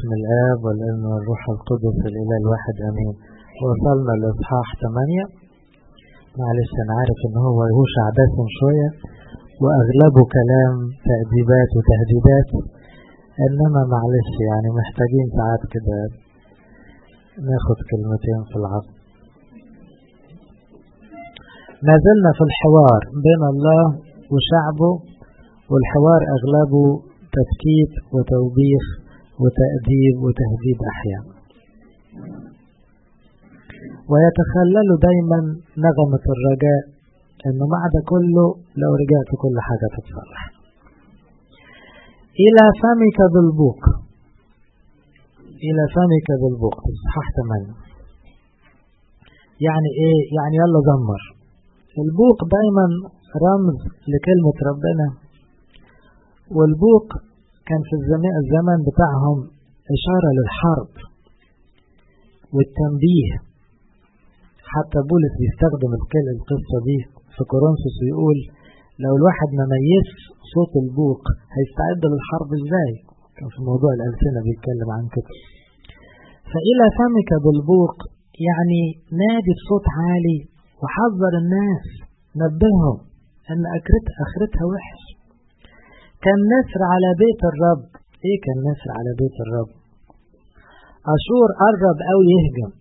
باسم الآب والابن والروح القدس الإله الواحد أمين وصلنا لإصحاح 8 معلش أنا عارف إن هو يهوشع دسم شوية وأغلبه كلام تأديبات وتهديدات إنما معلش يعني محتاجين ساعات كده ناخد كلمتين في العصر ما زلنا في الحوار بين الله وشعبه والحوار أغلبه تفكيك وتوبيخ وتأديب وتهديد أحيانا ويتخلل دايما نغمة الرجاء أنه مع ده كله لو رجعت كل حاجة تتصلح إلى فمك بالبوق إلى فمك بالبوق صح تمام يعني إيه يعني يلا زمر البوق دايما رمز لكلمة ربنا والبوق كان في الزمان بتاعهم إشارة للحرب والتنبيه حتى بولس بيستخدم القصة دي في كورنثوس ويقول لو الواحد ما ميزش صوت البوق هيستعد للحرب ازاي كان في موضوع الألسنة بيتكلم عن كده فإلى فمك بالبوق يعني نادي بصوت عالي وحذر الناس نبههم أن آخرتها وحش كان نسر على بيت الرب ايه كان نسر على بيت الرب اشور قرب او يهجم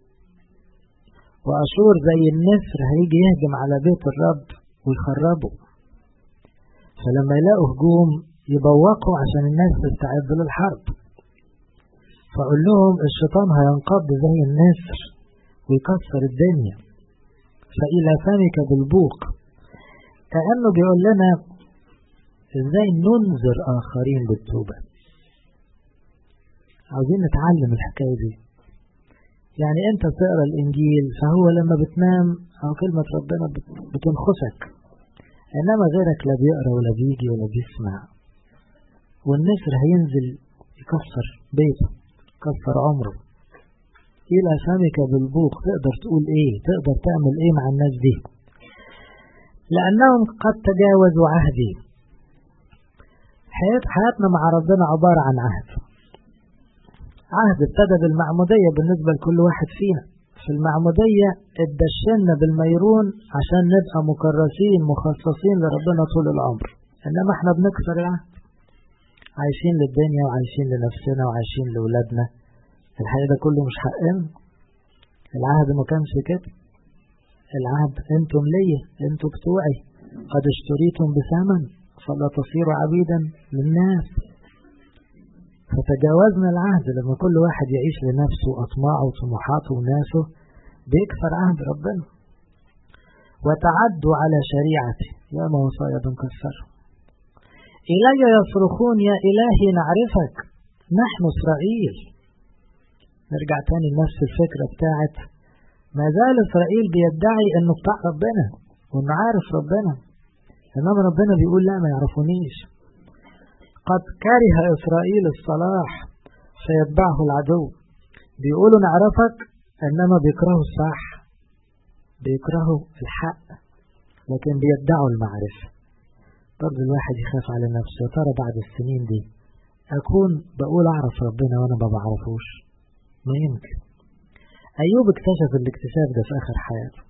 واشور زي النسر هيجي يهجم على بيت الرب ويخربه فلما يلاقوا هجوم يبوقوا عشان الناس تستعد للحرب فقول لهم الشيطان هينقض زي النسر ويكسر الدنيا فإلى فمك بالبوق كأنه بيقول لنا ازاي ننذر اخرين بالتوبة عاوزين نتعلم الحكاية دي يعني انت تقرا الانجيل فهو لما بتنام او كلمة ربنا بتنخسك انما غيرك لا بيقرا ولا بيجي ولا بيسمع والنسر هينزل يكسر بيته يكسر عمره الى فمك بالبوق تقدر تقول ايه تقدر تعمل ايه مع الناس دي لانهم قد تجاوزوا عهدي حياة حياتنا مع ربنا عبارة عن عهد عهد ابتدى بالمعمودية بالنسبة لكل واحد فينا في المعمودية اتدشنا بالميرون عشان نبقى مكرسين مخصصين لربنا طول العمر انما احنا بنكسر العهد عايشين للدنيا وعايشين لنفسنا وعايشين لولادنا الحقيقة ده كله مش حقنا العهد ما كانش كده العهد انتم ليا انتم بتوعي قد اشتريتم بثمن فلا تصيروا عبيدا للناس فتجاوزنا العهد لما كل واحد يعيش لنفسه أطماعه وطموحاته وناسه بيكسر عهد ربنا وتعدوا على شريعتي يا ما وصايا بنكسر إلي يصرخون يا إلهي نعرفك نحن إسرائيل نرجع تاني لنفس الفكرة بتاعت ما زال إسرائيل بيدعي إنه بتاع ربنا وإنه عارف ربنا إنما ربنا بيقول لا ما يعرفونيش قد كره إسرائيل الصلاح فيتبعه العدو بيقولوا نعرفك إنما بيكرهوا الصح بيكرهوا الحق لكن بيدعوا المعرفة برضه الواحد يخاف على نفسه يا ترى بعد السنين دي أكون بقول أعرف ربنا وأنا ما بعرفوش ما يمكن أيوب اكتشف الاكتشاف ده في آخر حياته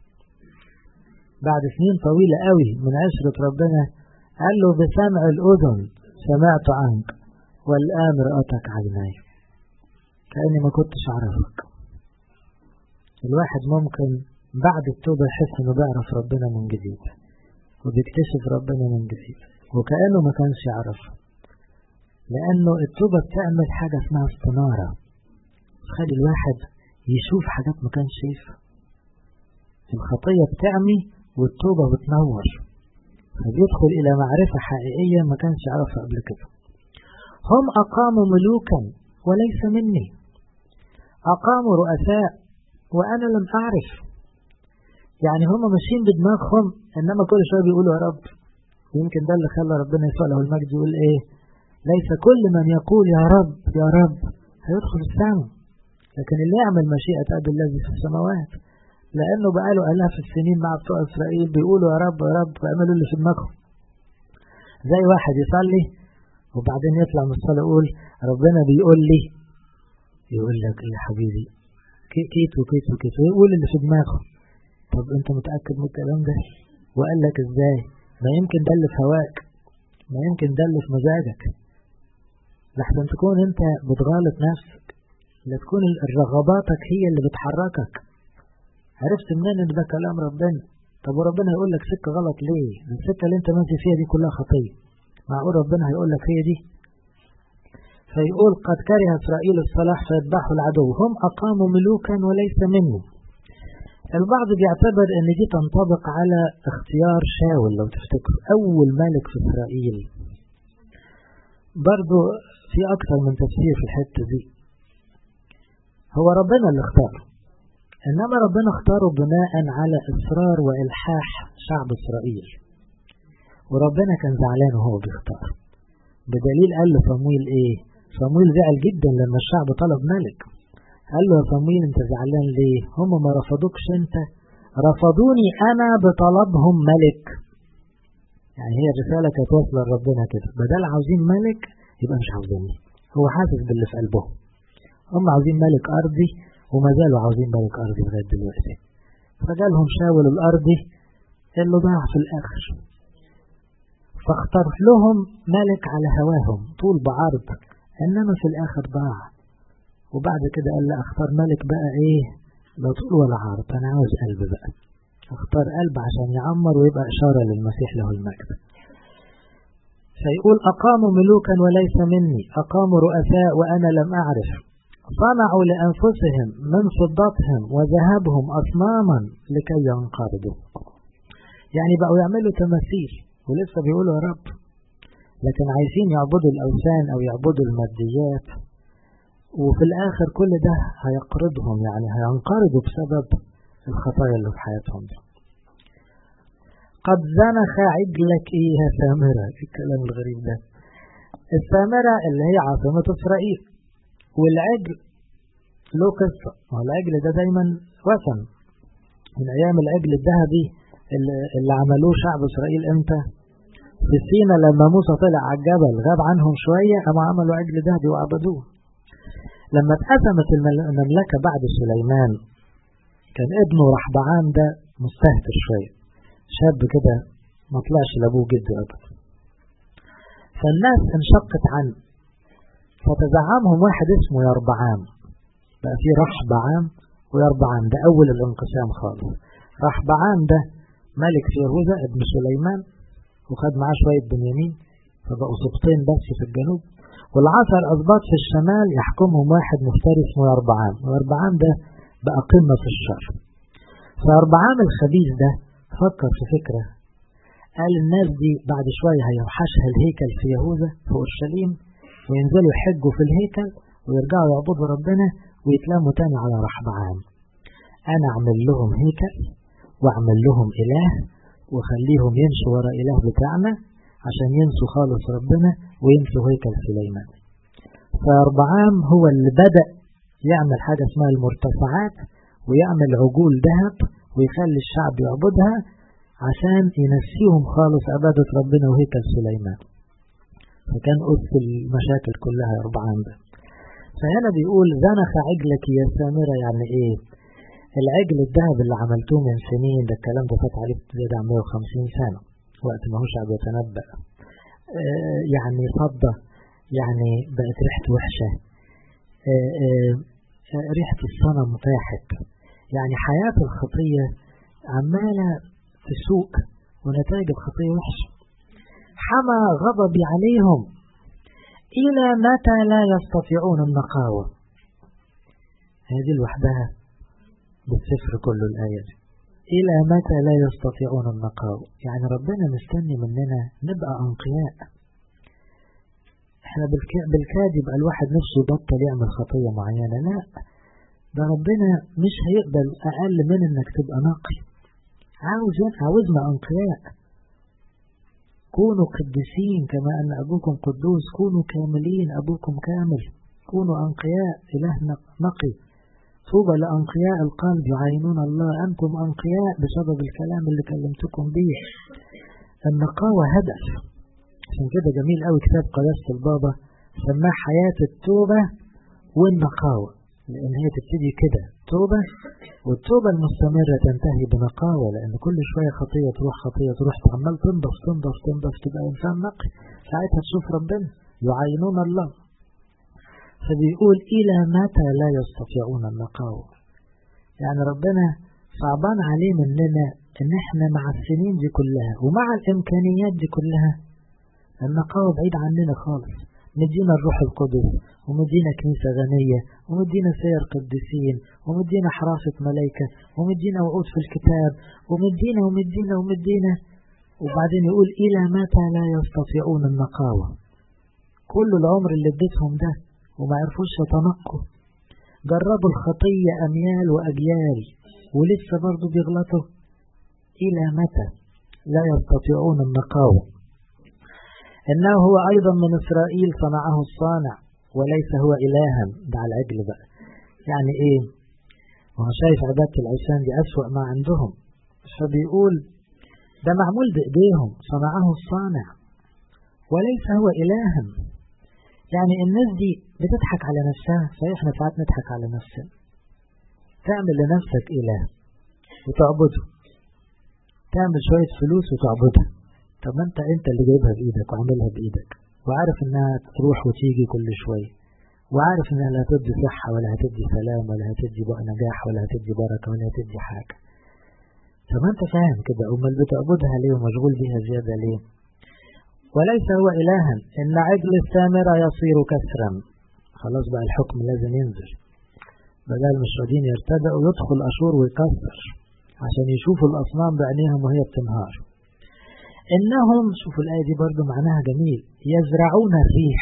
بعد سنين طويلة قوي من عشرة ربنا قال له بسمع الأذن سمعت عنك والآن رأتك عيناي كأني ما كنتش أعرفك الواحد ممكن بعد التوبة يحس إنه بيعرف ربنا من جديد وبيكتشف ربنا من جديد وكأنه ما كانش يعرفه لأنه التوبة بتعمل حاجة اسمها استنارة تخلي الواحد يشوف حاجات ما كانش شايفها الخطية بتعمي والتوبة بتنور فبيدخل إلى معرفة حقيقية ما كانش يعرفها قبل كده هم أقاموا ملوكا وليس مني أقاموا رؤساء وأنا لم أعرف يعني هم ماشيين بدماغهم إنما كل شوية بيقولوا يا رب يمكن ده اللي خلى ربنا يسوع له المجد يقول إيه ليس كل من يقول يا رب يا رب هيدخل السماء لكن اللي يعمل مشيئة أب الذي في السماوات لأنه بقاله آلاف السنين مع بتوع إسرائيل بيقولوا يا رب يا رب اعملوا اللي في دماغهم زي واحد يصلي وبعدين يطلع من الصلاة يقول ربنا بيقول لي يقول لك يا حبيبي كيت وكيت وكيت ويقول اللي في دماغه طب انت متأكد من الكلام ده وقال لك ازاي ما يمكن ده اللي في هواك ما يمكن ده اللي في مزاجك لحسن تكون انت بتغالط نفسك لا تكون رغباتك هي اللي بتحركك عرفت منين ان ده كلام ربنا طب وربنا يقول لك سكة غلط ليه السكة اللي انت ماشي فيها دي كلها خطية معقول ربنا هيقول لك هي دي فيقول قد كره إسرائيل الصلاح فيذبحوا العدو هم أقاموا ملوكا وليس منهم البعض بيعتبر ان دي تنطبق على اختيار شاول لو تفتكروا اول ملك في اسرائيل برضو في اكثر من تفسير في الحتة دي هو ربنا اللي اختاره انما ربنا اختاره بناء على اصرار والحاح شعب اسرائيل وربنا كان زعلان وهو بيختار بدليل قال له صمويل ايه صمويل زعل جدا لما الشعب طلب ملك قال له يا صمويل انت زعلان ليه هم ما رفضوكش انت رفضوني انا بطلبهم ملك يعني هي الرسالة كانت واصلة لربنا كده بدل عاوزين ملك يبقى مش عاوزيني هو حاسس باللي في قلبهم هم عاوزين ملك ارضي وما زالوا عاوزين ملك ارضي لغاية دلوقتي فجالهم شاول الارضي اللي ضاع في الاخر فاختار لهم ملك على هواهم طول بعرض انما في الاخر ضاع وبعد كده قال لا اختار ملك بقى ايه لا طول ولا عرض انا عاوز قلب بقى اختار قلب عشان يعمر ويبقى اشارة للمسيح له المجد فيقول اقاموا ملوكا وليس مني اقاموا رؤساء وانا لم اعرف صنعوا لانفسهم من فضتهم وذهبهم اصناما لكي ينقرضوا يعني بقوا يعملوا تماثيل ولسه بيقولوا يا رب لكن عايزين يعبدوا الاوثان او يعبدوا الماديات وفي الآخر كل ده هيقرضهم يعني هينقرضوا بسبب الخطايا اللي في حياتهم دي. قد زنخ عجلك إيه يا سامرة الكلام الغريب ده السامرة اللي هي عاصمة إسرائيل والعجل له قصة العجل ده دايما وثن من أيام العجل الذهبي اللي, اللي عملوه شعب إسرائيل إمتى في سينا لما موسى طلع على الجبل غاب عنهم شوية أما عملوا عجل ذهبي وعبدوه لما اتقسمت المملكة بعد سليمان كان ابنه رحبعام ده مستهتر شوية شاب كده ما طلعش لابوه جده أبدا فالناس انشقت عنه فتزعمهم واحد اسمه يربعام بقى في رحبعام ويربعام ده أول الانقسام خالص رحبعام ده ملك في يهوذا ابن سليمان وخد معاه شوية بنيامين فبقوا سبطين بس في الجنوب والعشر أسباط في الشمال يحكمهم واحد مفتري اسمه يربعام ويربعام ده بقى قمة في الشر فيربعام الخبيث ده فكر في فكرة قال الناس دي بعد شوية هيوحشها الهيكل في يهوذا في أورشليم وينزلوا يحجوا في الهيكل ويرجعوا يعبدوا ربنا ويتلموا تاني على رحبعام أنا أعمل لهم هيكل وأعمل لهم إله وخليهم يمشوا ورا إله بتاعنا عشان ينسوا خالص ربنا وينسوا هيكل سليمان فأربعام هو اللي بدأ يعمل حاجة اسمها المرتفعات ويعمل عجول ذهب ويخلي الشعب يعبدها عشان ينسيهم خالص عبادة ربنا وهيكل سليمان فكان أس المشاكل كلها أربعام ده فهنا بيقول زنخ عجلك يا سامرة يعني ايه العجل الذهب اللي عملتوه من سنين ده الكلام ده فات عليه زيادة عن 150 سنة وقت ما هو شعب يتنبأ آه يعني فضة يعني بقت ريحته وحشة آه آه ريحة الصنم طاحت يعني حياة الخطية عمالة تسوء ونتائج الخطية وحشة حمى غضبي عليهم إلى متى لا يستطيعون النقاوة هذه لوحدها بالسفر كله الآية دي إلى متى لا يستطيعون النقاوة يعني ربنا مستني مننا نبقى أنقياء احنا بالكاد يبقى الواحد نفسه يبطل يعمل خطية معينة لا ده ربنا مش هيقبل أقل من إنك تبقى نقي عاوز عاوزنا أنقياء كونوا قديسين كما أن أبوكم قدوس كونوا كاملين أبوكم كامل كونوا أنقياء إلهنا نقي طوبى لأنقياء القلب يعينون الله أنتم أنقياء بسبب الكلام اللي كلمتكم به النقاوة هدف عشان كده جميل قوي كتاب قداسة البابا سماه حياة التوبة والنقاوة لأن هي تبتدي كده توبة والتوبة المستمرة تنتهي بنقاوة لأن كل شوية خطية تروح خطية تروح عمال تنضف تنضف تنضف تبقى إنسان نقي ساعتها تشوف ربنا يعينون الله فبيقول إلى متى لا يستطيعون النقاوة يعني ربنا صعبان عليه مننا إن إحنا مع السنين دي كلها ومع الإمكانيات دي كلها النقاوة بعيد عننا خالص مدينا الروح القدس ومدينا كنيسة غنية ومدينا سير قديسين ومدينا حراسة ملائكة ومدينا وعود في الكتاب ومدينا ومدينا ومدينا وبعدين يقول إلى متى لا يستطيعون النقاوة كل العمر اللي اديتهم ده وما عرفوش يتنقوا جربوا الخطية أميال وأجيال ولسه برضو بيغلطوا إلى متى لا يستطيعون النقاوة إنه هو أيضا من إسرائيل صنعه الصانع وليس هو إلها ده على العجل بقى يعني إيه وهو شايف عبادة العشان دي أسوأ ما عندهم فبيقول ده معمول بإيديهم صنعه الصانع وليس هو إلها يعني الناس دي بتضحك على نفسها فإحنا ساعات نضحك على نفسنا تعمل لنفسك إله وتعبده تعمل شوية فلوس وتعبدها طب ما انت انت اللي جايبها بايدك وعاملها بايدك وعارف انها تروح وتيجي كل شوية وعارف انها لا هتدي صحة ولا هتدي سلام ولا هتدي بقى نجاح ولا هتدي بركة ولا هتدي حاجة طب انت فاهم كده امال بتعبدها ليه ومشغول بيها زيادة ليه وليس هو إلها إن عجل السامرة يصير كسرا خلاص بقى الحكم لازم ينزل بدل مش راضيين يرتدعوا يدخل أشور ويكسر عشان يشوفوا الأصنام بعينيهم وهي بتنهار إنهم شوفوا الآية دي برضو معناها جميل يزرعون الريح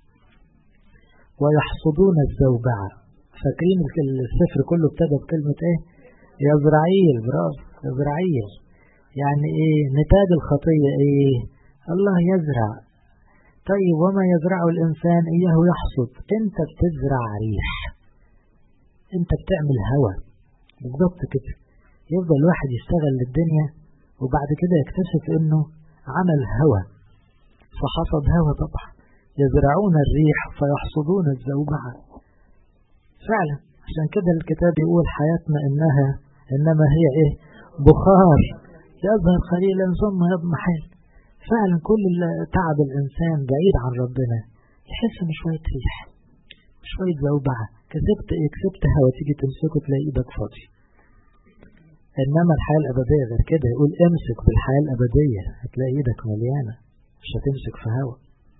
ويحصدون الزوبعة فاكرين السفر كله ابتدى بكلمة ايه يزرعيل برافو يزرعيل يعني ايه نتاج الخطية ايه الله يزرع طيب وما يزرعه الإنسان إياه يحصد أنت بتزرع ريح أنت بتعمل هوا بالضبط كده يفضل الواحد يشتغل للدنيا وبعد كده يكتشف انه عمل هوى فحصد هوى طبعا يزرعون الريح فيحصدون الزوبعة فعلا عشان كده الكتاب يقول حياتنا انها انما هي ايه بخار يظهر قليلا ثم يضمحل فعلا كل تعب الانسان بعيد عن ربنا يحس ان شوية ريح شوية زوبعة كسبت ايه كسبت هوا تيجي تمسكه تلاقي ايدك فاضي إنما الحياة الأبدية غير كده يقول امسك بالحياة الأبدية هتلاقي إيدك مليانة مش هتمسك في هوا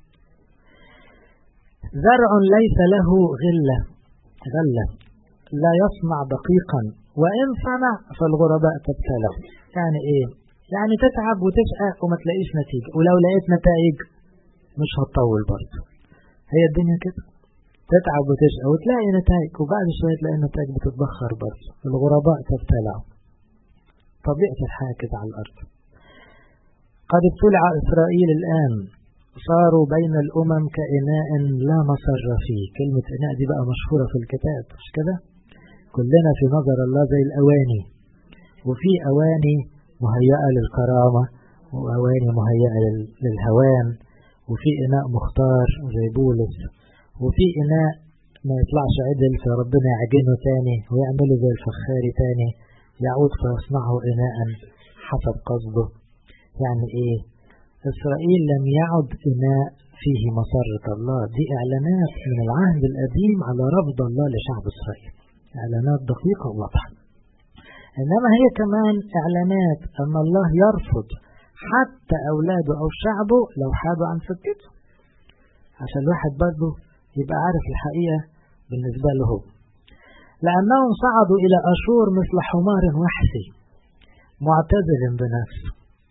زرع ليس له غلة غلة لا يصنع دقيقا وإن صنع فالغرباء تبتلع يعني إيه؟ يعني تتعب وتشقى وما تلاقيش نتيجة ولو لقيت نتائج مش هتطول برضه هي الدنيا كده تتعب وتشقى وتلاقي نتائج وبعد شوية تلاقي النتائج بتتبخر برضه الغرباء تبتلع طبيعة الحياة كده على الأرض قد ابتلع إسرائيل الآن صاروا بين الأمم كإناء لا مصر فيه كلمة إناء دي بقى مشهورة في الكتاب مش كده كلنا في نظر الله زي الأواني وفي أواني مهيئة للكرامة وأواني مهيئة للهوان وفي إناء مختار زي بولس وفي إناء ما يطلعش عدل فربنا يعجنه تاني ويعمله زي الفخاري تاني يعود فيصنعه إناء حسب قصده يعني إيه إسرائيل لم يعد إناء فيه مسرة الله دي إعلانات من العهد القديم على رفض الله لشعب إسرائيل إعلانات دقيقة وواضحة إنما هي كمان إعلانات أن الله يرفض حتى أولاده أو شعبه لو حادوا عن سكته عشان الواحد برضه يبقى عارف الحقيقة بالنسبة له هو لأنهم صعدوا إلى أشور مثل حمار وحشي معتزل بنفسه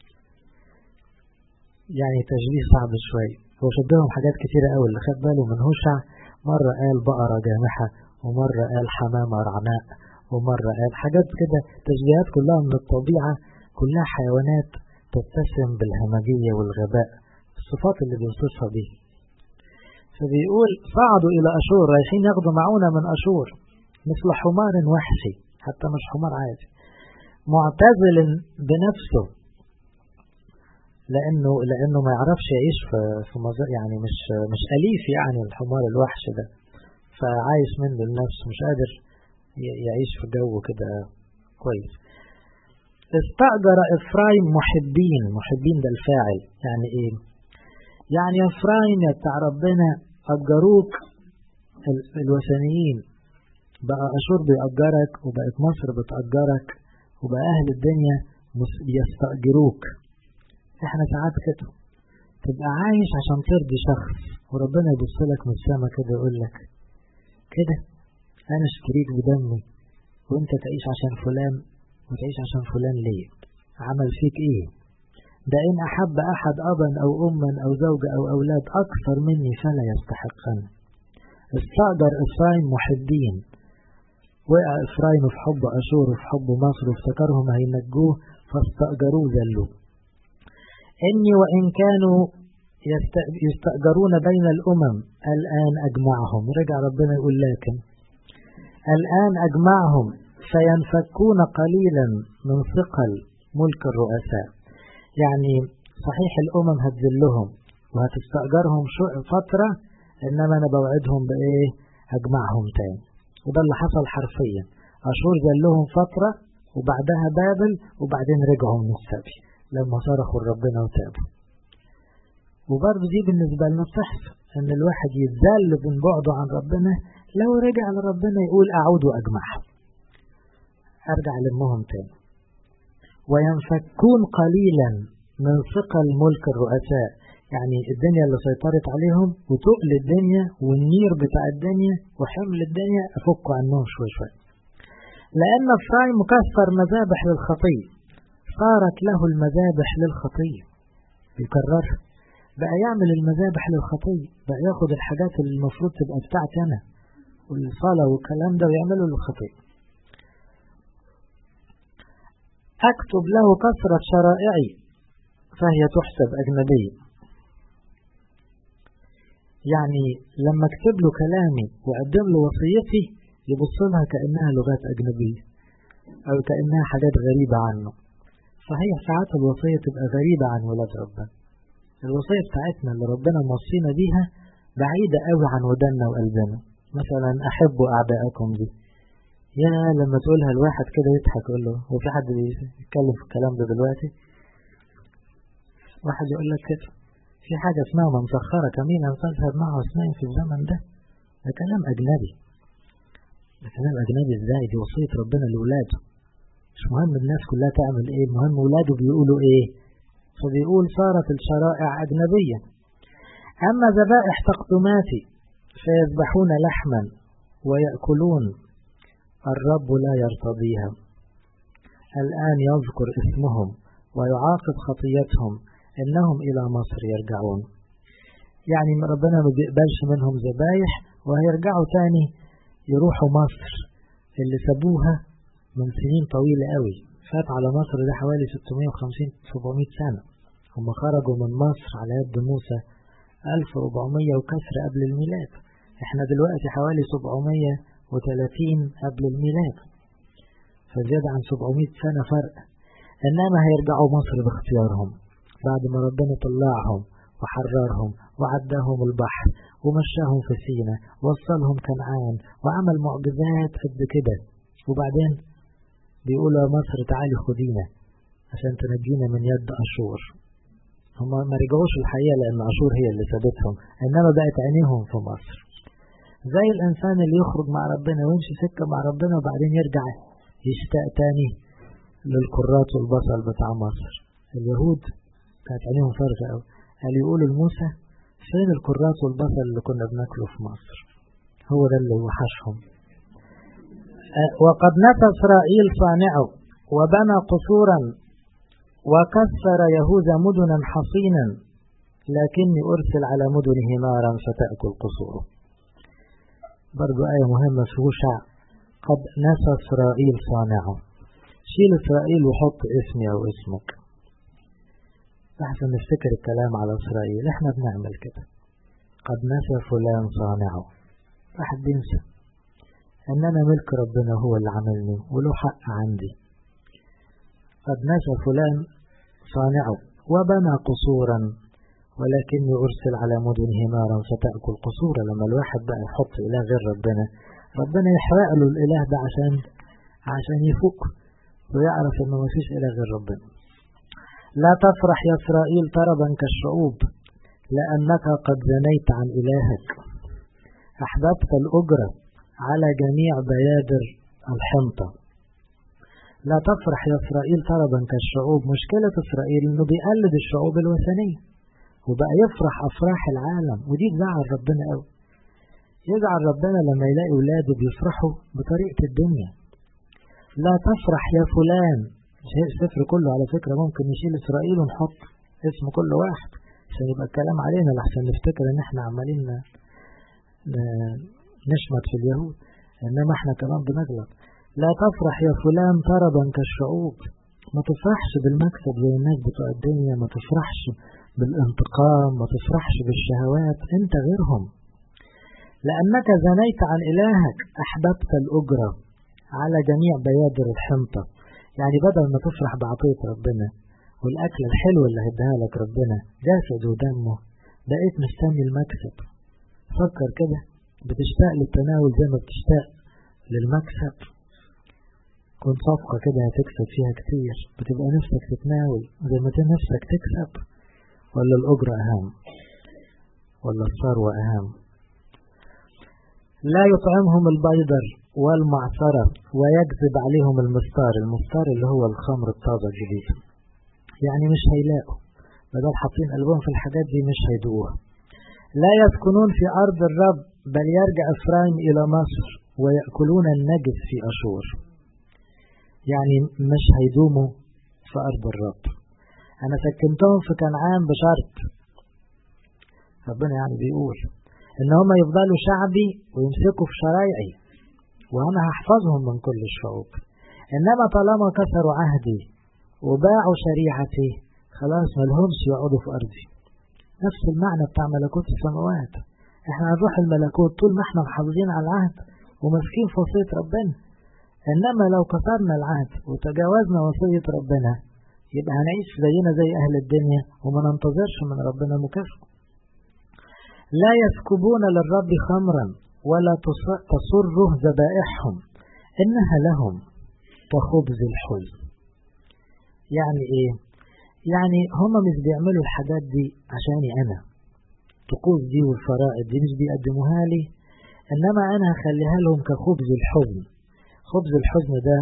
يعني تشبيه صعب شوي هو شبههم حاجات كتيرة أوي اللي خد باله من هوشع مرة قال بقرة جامحة ومرة قال حمامة رعناء ومرة قال حاجات كده تشبيهات كلها من الطبيعة كلها حيوانات تتسم بالهمجية والغباء الصفات اللي بيوصفها دي فبيقول صعدوا إلى أشور رايحين ياخدوا معونة من أشور مثل حمار وحشي حتى مش حمار عادي معتزل بنفسه لأنه لأنه ما يعرفش يعيش في في يعني مش مش أليف يعني الحمار الوحش ده فعايش منه لنفسه مش قادر يعيش في جو كده كويس استأجر إفرايم محبين محبين ده الفاعل يعني إيه يعني يا إفرايم يا بتاع ربنا أجروك الوثنيين بقى أشور بيأجرك وبقت مصر بتأجرك وبقى أهل الدنيا بيستأجروك احنا ساعات كده تبقى عايش عشان ترضي شخص وربنا يبص لك من السما كده يقول لك كده انا اشتريك بدمي وانت تعيش عشان فلان وتعيش عشان فلان ليه عمل فيك ايه ده ان احب احد ابا او اما او زوجة او اولاد اكثر مني فلا يستحقني استأجر افرايم محبين وقع افرايم في حب اشور وفي حب مصر وافتكرهم هينجوه فاستأجروه ذلوه إني وإن كانوا يستأجرون بين الأمم الآن أجمعهم رجع ربنا يقول لكن الآن أجمعهم فينفكون قليلا من ثقل ملك الرؤساء يعني صحيح الأمم هتذلهم وهتستأجرهم فترة إنما أنا بوعدهم بإيه أجمعهم تاني وده اللي حصل حرفيا أشهر ذلهم فترة وبعدها بابل وبعدين رجعوا من السبي لما صرخوا لربنا وتابوا وبرضه دي بالنسبة لنا بتحصل ان الواحد يتذل من بعده عن ربنا لو رجع لربنا يقول اعود واجمعهم ارجع لمهم تاني وينفكون قليلا من ثقل ملك الرؤساء يعني الدنيا اللي سيطرت عليهم وتقل الدنيا والنير بتاع الدنيا وحمل الدنيا افكوا عنهم شوي شوي لأن إفرايم مكسر مذابح للخطية صارت له المذابح للخطية بيكررها بقى يعمل المذابح للخطية بقى ياخد الحاجات اللي المفروض تبقى بتاعتي أنا والصلاة والكلام ده ويعمله للخطية أكتب له كثرة شرائعي فهي تحسب أجنبية يعني لما اكتب له كلامي وأقدم له وصيتي يبص لها كأنها لغات أجنبية أو كأنها حاجات غريبة عنه صحيح ساعات الوصية تبقى غريبة عن ولاد ربنا الوصية بتاعتنا اللي ربنا موصينا بيها بعيدة قوي عن ودنا وقلبنا مثلا أحبوا أعداءكم دي يا لما تقولها الواحد كده يضحك يقول له هو في حد بيتكلم في الكلام ده دلوقتي واحد يقول لك كده في حاجة اسمها من سخر كمينا تذهب معه اثنين في الزمن ده ده كلام أجنبي ده كلام أجنبي ازاي دي وصية ربنا لولاده مش مهم الناس كلها تعمل ايه المهم ولاده بيقولوا ايه فبيقول صارت الشرائع أجنبية أما ذبائح تقدماتي فيذبحون لحما ويأكلون الرب لا يرتضيها الآن يذكر اسمهم ويعاقب خطيتهم إنهم إلى مصر يرجعون يعني ربنا ما بيقبلش منهم ذبايح وهيرجعوا تاني يروحوا مصر اللي سابوها من سنين طويلة قوي فات على مصر ده حوالي 650-700 سنة هم خرجوا من مصر على يد موسى 1400 وكسر قبل الميلاد احنا دلوقتي حوالي 730 قبل الميلاد فزيادة عن 700 سنة فرق انما هيرجعوا مصر باختيارهم بعد ما ربنا طلعهم وحررهم وعداهم البحر ومشاهم في سينا وصلهم كنعان وعمل معجزات قد كده وبعدين بيقولوا يا مصر تعالي خدينا عشان تنجينا من يد أشور هم ما رجعوش الحقيقة لأن أشور هي اللي سابتهم إنما بقت عينيهم في مصر زي الإنسان اللي يخرج مع ربنا ويمشي سكة مع ربنا وبعدين يرجع يشتاق تاني للكرات والبصل بتاع مصر اليهود كانت عينيهم فارغة أوي قال يقولوا لموسى فين الكرات والبصل اللي كنا بناكله في مصر هو ده اللي وحشهم وقد نسى إسرائيل صانعه وبنى قصورا وكسر يهوذا مدنا حصينا لكني أرسل على مدنه نارا فتأكل قصوره برضو آية مهمة في هوشع قد نسى إسرائيل صانعه شيل إسرائيل وحط اسمي أو اسمك أحسن نفتكر الكلام على إسرائيل إحنا بنعمل كده قد نسى فلان صانعه أحد بينسى ان انا ملك ربنا هو اللي عملني وله حق عندي قد نسى فلان صانعه وبنى قصورا ولكني أرسل على مدنه نارا فتأكل قصورا لما الواحد بقى يحط إله غير ربنا ربنا يحرق له الإله ده عشان عشان يفوق ويعرف إنه مفيش إله غير ربنا لا تفرح يا إسرائيل طربا كالشعوب لأنك قد زنيت عن إلهك أحببت الأجرة على جميع بيادر الحنطة لا تفرح يا إسرائيل طربا كالشعوب مشكلة إسرائيل إنه بيقلد الشعوب الوثنية وبقى يفرح أفراح العالم ودي تزعل ربنا قوي يزعل ربنا لما يلاقي ولاده بيفرحوا بطريقة الدنيا لا تفرح يا فلان السفر كله على فكرة ممكن نشيل إسرائيل ونحط اسم كل واحد عشان يبقى الكلام علينا لحسن نفتكر ان احنا عمالين نشمت في اليهود انما احنا كمان بنغلط لا تفرح يا فلان طربا كالشعوب ما تفرحش بالمكسب زي الناس بتوع الدنيا ما تفرحش بالانتقام ما تفرحش بالشهوات انت غيرهم لأنك زنيت عن إلهك أحببت الأجرة على جميع بيادر الحنطة يعني بدل ما تفرح بعطية ربنا والأكل الحلو اللي هديها لك ربنا جسد ودمه بقيت مستني المكسب فكر كده بتشتاق للتناول زي ما بتشتاق للمكسب كن صفقة كده هتكسب فيها كتير بتبقى نفسك تتناول زي ما نفسك تكسب ولا الأجرة أهم ولا الثروة أهم لا يطعمهم البيضر والمعصرة ويكذب عليهم المستار المستار اللي هو الخمر الطازة الجديد يعني مش هيلاقوا بدل حاطين قلبهم في الحاجات دي مش هيدوقوها لا يسكنون في أرض الرب بل يرجع إفرايم إلى مصر ويأكلون النجس في أشور يعني مش هيدوموا في أرض الرب أنا سكنتهم في كنعان بشرط ربنا يعني بيقول إن هم يفضلوا شعبي ويمسكوا في شرايعي وأنا هحفظهم من كل الشعوب إنما طالما كسروا عهدي وباعوا شريعتي خلاص ملهمش يقعدوا في أرضي نفس المعنى بتاع ملكوت السماوات احنا هنروح الملكوت طول ما احنا محافظين على العهد وماسكين في وصية ربنا انما لو كسرنا العهد وتجاوزنا وصية ربنا يبقى هنعيش زينا زي اهل الدنيا وما ننتظرش من ربنا مكافأة لا يسكبون للرب خمرا ولا تصره ذبائحهم انها لهم كخبز الحزن يعني ايه يعني هم مش بيعملوا الحاجات دي عشاني انا الطقوس دي والفرائض دي مش بيقدموها لي انما انا هخليها لهم كخبز الحزن خبز الحزن ده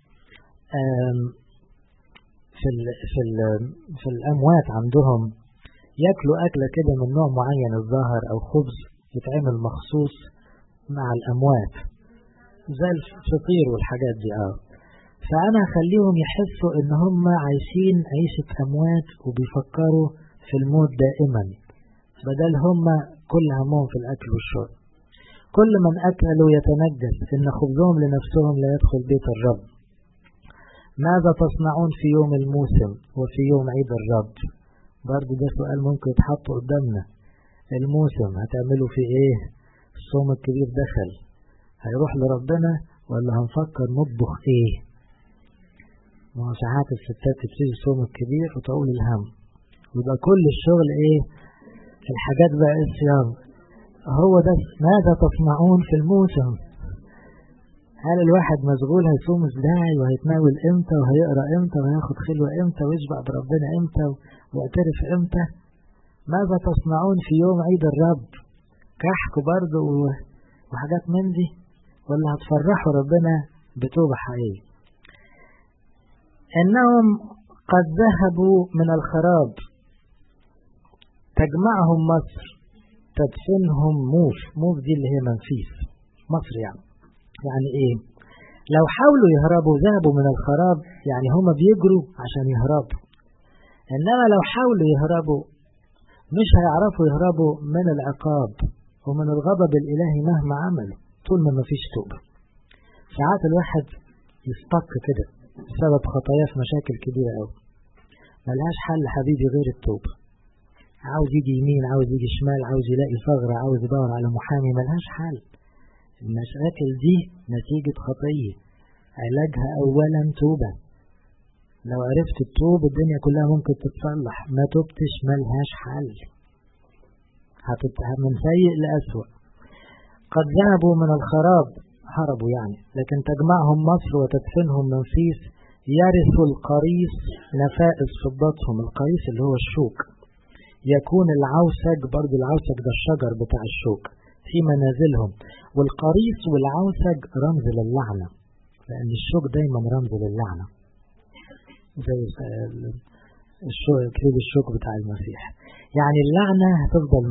في ال في ال في الاموات عندهم ياكلوا اكله كده من نوع معين الظاهر او خبز يتعمل مخصوص مع الاموات زي الفطير والحاجات دي اه فأنا أخليهم يحسوا إن هم عايشين عيشة أموات وبيفكروا في الموت دائما بدل هم كل همهم في الأكل والشرب كل من أكلوا يتنجس إن خبزهم لنفسهم لا يدخل بيت الرب ماذا تصنعون في يوم الموسم وفي يوم عيد الرب برضو ده سؤال ممكن يتحط قدامنا الموسم هتعملوا فيه ايه الصوم الكبير دخل هيروح لربنا ولا هنفكر نطبخ ايه ما هو ساعات الستات تبتدي الصوم الكبير وتقول الهم ويبقى كل الشغل ايه الحاجات بقى الصيام هو ده ماذا تصنعون في الموسم هل الواحد مشغول هيصوم ازاي وهيتناول امتى وهيقرا امتى وهياخد خلوه امتى ويشبع بربنا امتى ويعترف امتى ماذا تصنعون في يوم عيد الرب كحك برضه وحاجات من دي ولا هتفرحوا ربنا بتوبة حقيقية إنهم قد ذهبوا من الخراب تجمعهم مصر تدفنهم موف موف دي اللي هي منفيس مصر يعني يعني ايه لو حاولوا يهربوا ذهبوا من الخراب يعني هما بيجروا عشان يهربوا انما لو حاولوا يهربوا مش هيعرفوا يهربوا من العقاب ومن الغضب الالهي مهما عملوا طول ما مفيش توبة ساعات الواحد يستق كده بسبب خطاياه في مشاكل كبيرة أوي ملهاش حل حبيبي غير التوبة عاوز يجي يمين عاوز يجي شمال عاوز يلاقي ثغرة عاوز يدور على محامي ملهاش حل المشاكل دي نتيجة خطية علاجها أولا توبة لو عرفت التوب الدنيا كلها ممكن تتصلح ما تبتش ملهاش حل من سيء لأسوأ قد ذهبوا من الخراب هربوا يعني لكن تجمعهم مصر وتدفنهم منفيس يرث القريص نفائس فضتهم القريص اللي هو الشوك يكون العوسج برضو العوسج ده الشجر بتاع الشوك في منازلهم والقريص والعوسج رمز للعنة لأن الشوك دايما رمز للعنة زي الشوك كتاب الشوك بتاع المسيح يعني اللعنة هتفضل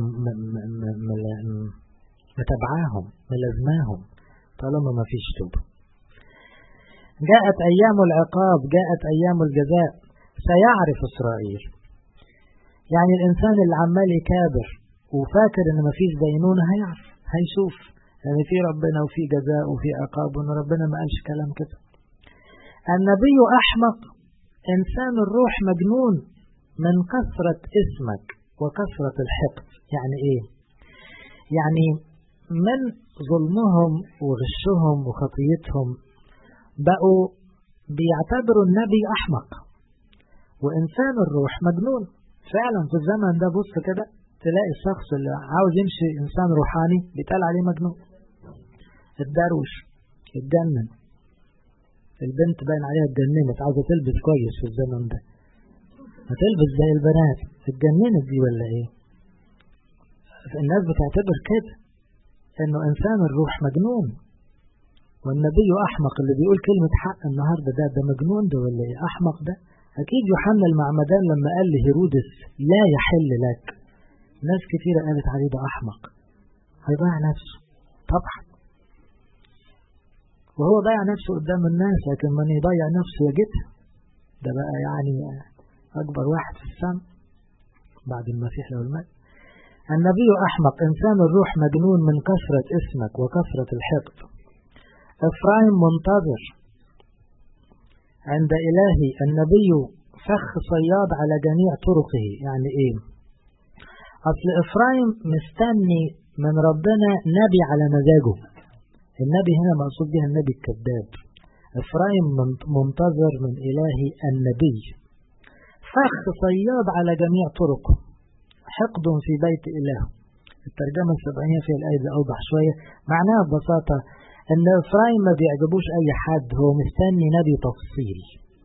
متابعاهم ملازماهم طالما ما فيش توبة جاءت أيام العقاب جاءت أيام الجزاء سيعرف إسرائيل يعني الإنسان اللي عمال يكابر وفاكر إن مفيش دينونة هيعرف هيشوف يعني في ربنا وفي جزاء وفي عقاب وإن ربنا ما قالش كلام كده النبي أحمق إنسان الروح مجنون من كثرة اسمك وكثرة الحقد يعني إيه يعني من ظلمهم وغشهم وخطيتهم بقوا بيعتبروا النبي أحمق وإنسان الروح مجنون فعلا في الزمن ده بص كده تلاقي الشخص اللي عاوز يمشي إنسان روحاني بيتقال عليه مجنون الدروش اتجنن البنت باين عليها اتجننت عاوزة تلبس كويس في الزمن ده هتلبس زي البنات اتجننت دي ولا ايه الناس بتعتبر كده انه انسان الروح مجنون والنبي احمق اللي بيقول كلمة حق النهاردة ده ده مجنون ده ولا ايه احمق ده اكيد يوحنا المعمدان لما قال لهيرودس لا يحل لك ناس كثيرة قالت عليه ده احمق هيضيع نفسه طبعا وهو ضيع نفسه قدام الناس لكن من يضيع نفسه يجدها ده بقى يعني أكبر واحد في السماء بعد المسيح له المجد النبي أحمق إنسان الروح مجنون من كثرة اسمك وكثرة الحقد إفرايم منتظر عند إلهي النبي فخ صياد على جميع طرقه يعني إيه أصل إفرايم مستني من ربنا نبي على مزاجه النبي هنا مقصود بها النبي الكذاب إفرايم منتظر من إلهي النبي فخ صياد على جميع طرقه حقد في بيت إله الترجمة السبعينية في الآية دي أوضح شوية معناها ببساطة أن إفرايم ما بيعجبوش أي حد هو مستني نبي تفصيل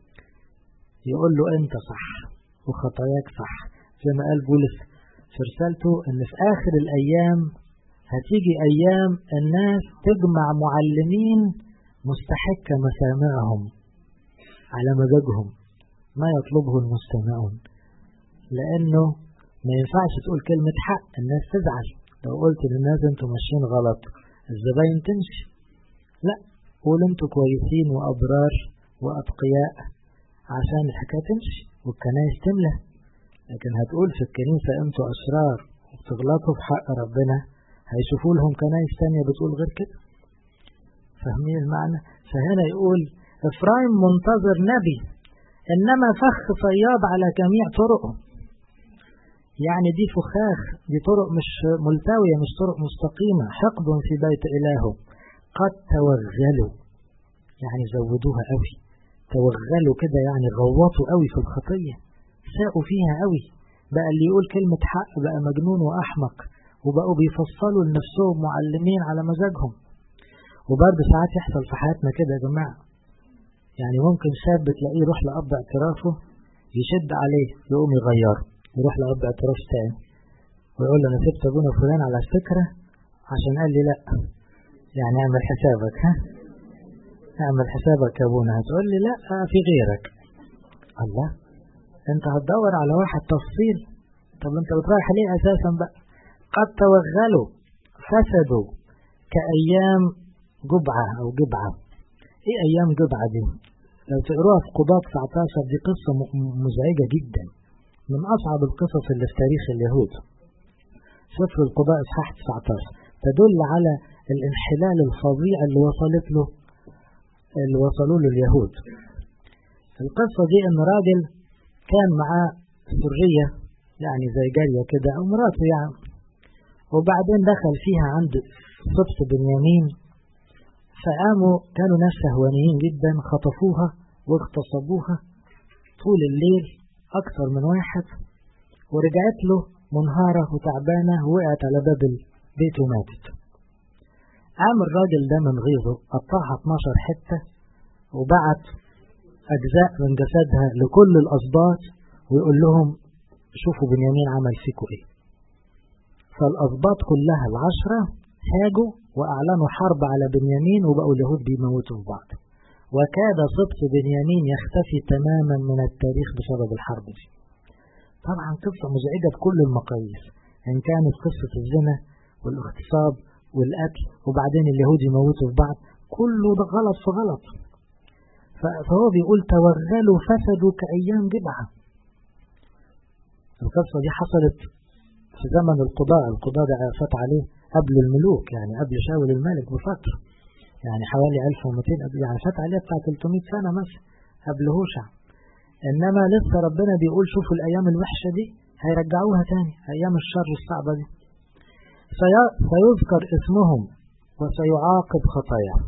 يقول له أنت صح وخطاياك صح زي ما قال بولس في رسالته أن في آخر الأيام هتيجي أيام الناس تجمع معلمين مستحكة مسامعهم على مزاجهم ما يطلبه المستمعون لأنه ما ينفعش تقول كلمة حق الناس تزعل لو قلت للناس انتوا ماشيين غلط الزباين تمشي لا قول انتوا كويسين وأبرار وأتقياء عشان الحكاية تمشي والكنايس تملى لكن هتقول في الكنيسة انتوا أشرار وبتغلطوا في حق ربنا هيشوفوا لهم كنايس تانية بتقول غير كده فاهمين المعنى فهنا يقول إفرايم منتظر نبي إنما فخ صياد على جميع طرقه يعني دي فخاخ دي طرق مش ملتوية مش طرق مستقيمة حقد في بيت إلهه قد توغلوا يعني زودوها قوي توغلوا كده يعني غوطوا قوي في الخطية ساقوا فيها قوي بقى اللي يقول كلمة حق بقى مجنون وأحمق وبقوا بيفصلوا لنفسهم معلمين على مزاجهم وبرضه ساعات يحصل في حياتنا كده يا جماعة يعني ممكن شاب تلاقيه يروح لأب اعترافه يشد عليه يقوم يغيره يروح لأب اعتراف تاني ويقول له أنا سبت أبونا فلان على فكرة عشان قال لي لأ يعني اعمل حسابك ها اعمل حسابك يا ابونا هتقول لي لأ في غيرك الله انت هتدور على واحد تفصيل طب انت بترايح ليه اساسا بقى قد توغلوا فسدوا كأيام جبعة أو جبعة إيه أيام جبعة دي لو تقروها في قضاة 19 دي قصة مزعجة جدا من أصعب القصص اللي في تاريخ اليهود سفر القضاء إصحاح 19 تدل على الانحلال الفظيع اللي وصلت له اللي وصلوا له اليهود القصة دي إن راجل كان معاه سرية يعني زي جارية كده أو مراته يعني وبعدين دخل فيها عند سبط بنيامين فقاموا كانوا ناس شهوانيين جدا خطفوها واغتصبوها طول الليل أكثر من واحد ورجعت له منهارة وتعبانة وقعت على باب البيت وماتت قام الراجل ده من غيظه قطعها 12 حتة وبعت أجزاء من جسدها لكل الأسباط ويقول لهم شوفوا بنيامين عمل فيكم إيه فالأسباط كلها العشرة هاجوا وأعلنوا حرب على بنيامين وبقوا اليهود بيموتوا في بعض وكاد سبط بنيامين يختفي تماما من التاريخ بسبب الحرب دي طبعا قصة مزعجة بكل المقاييس إن كانت قصة الزنا والاغتصاب والقتل وبعدين اليهود يموتوا في بعض كله ده غلط في غلط فهو بيقول توغلوا فسدوا كأيام جبعة القصة دي حصلت في زمن القضاء القضاء ده فات عليه قبل الملوك يعني قبل شاول الملك بفترة يعني حوالي 1200 قبل يعني فات عليه بتاع 300 سنة مثلا قبل هوشع إنما لسه ربنا بيقول شوفوا الأيام الوحشة دي هيرجعوها تاني أيام الشر الصعبة دي سيذكر اسمهم وسيعاقب خطاياهم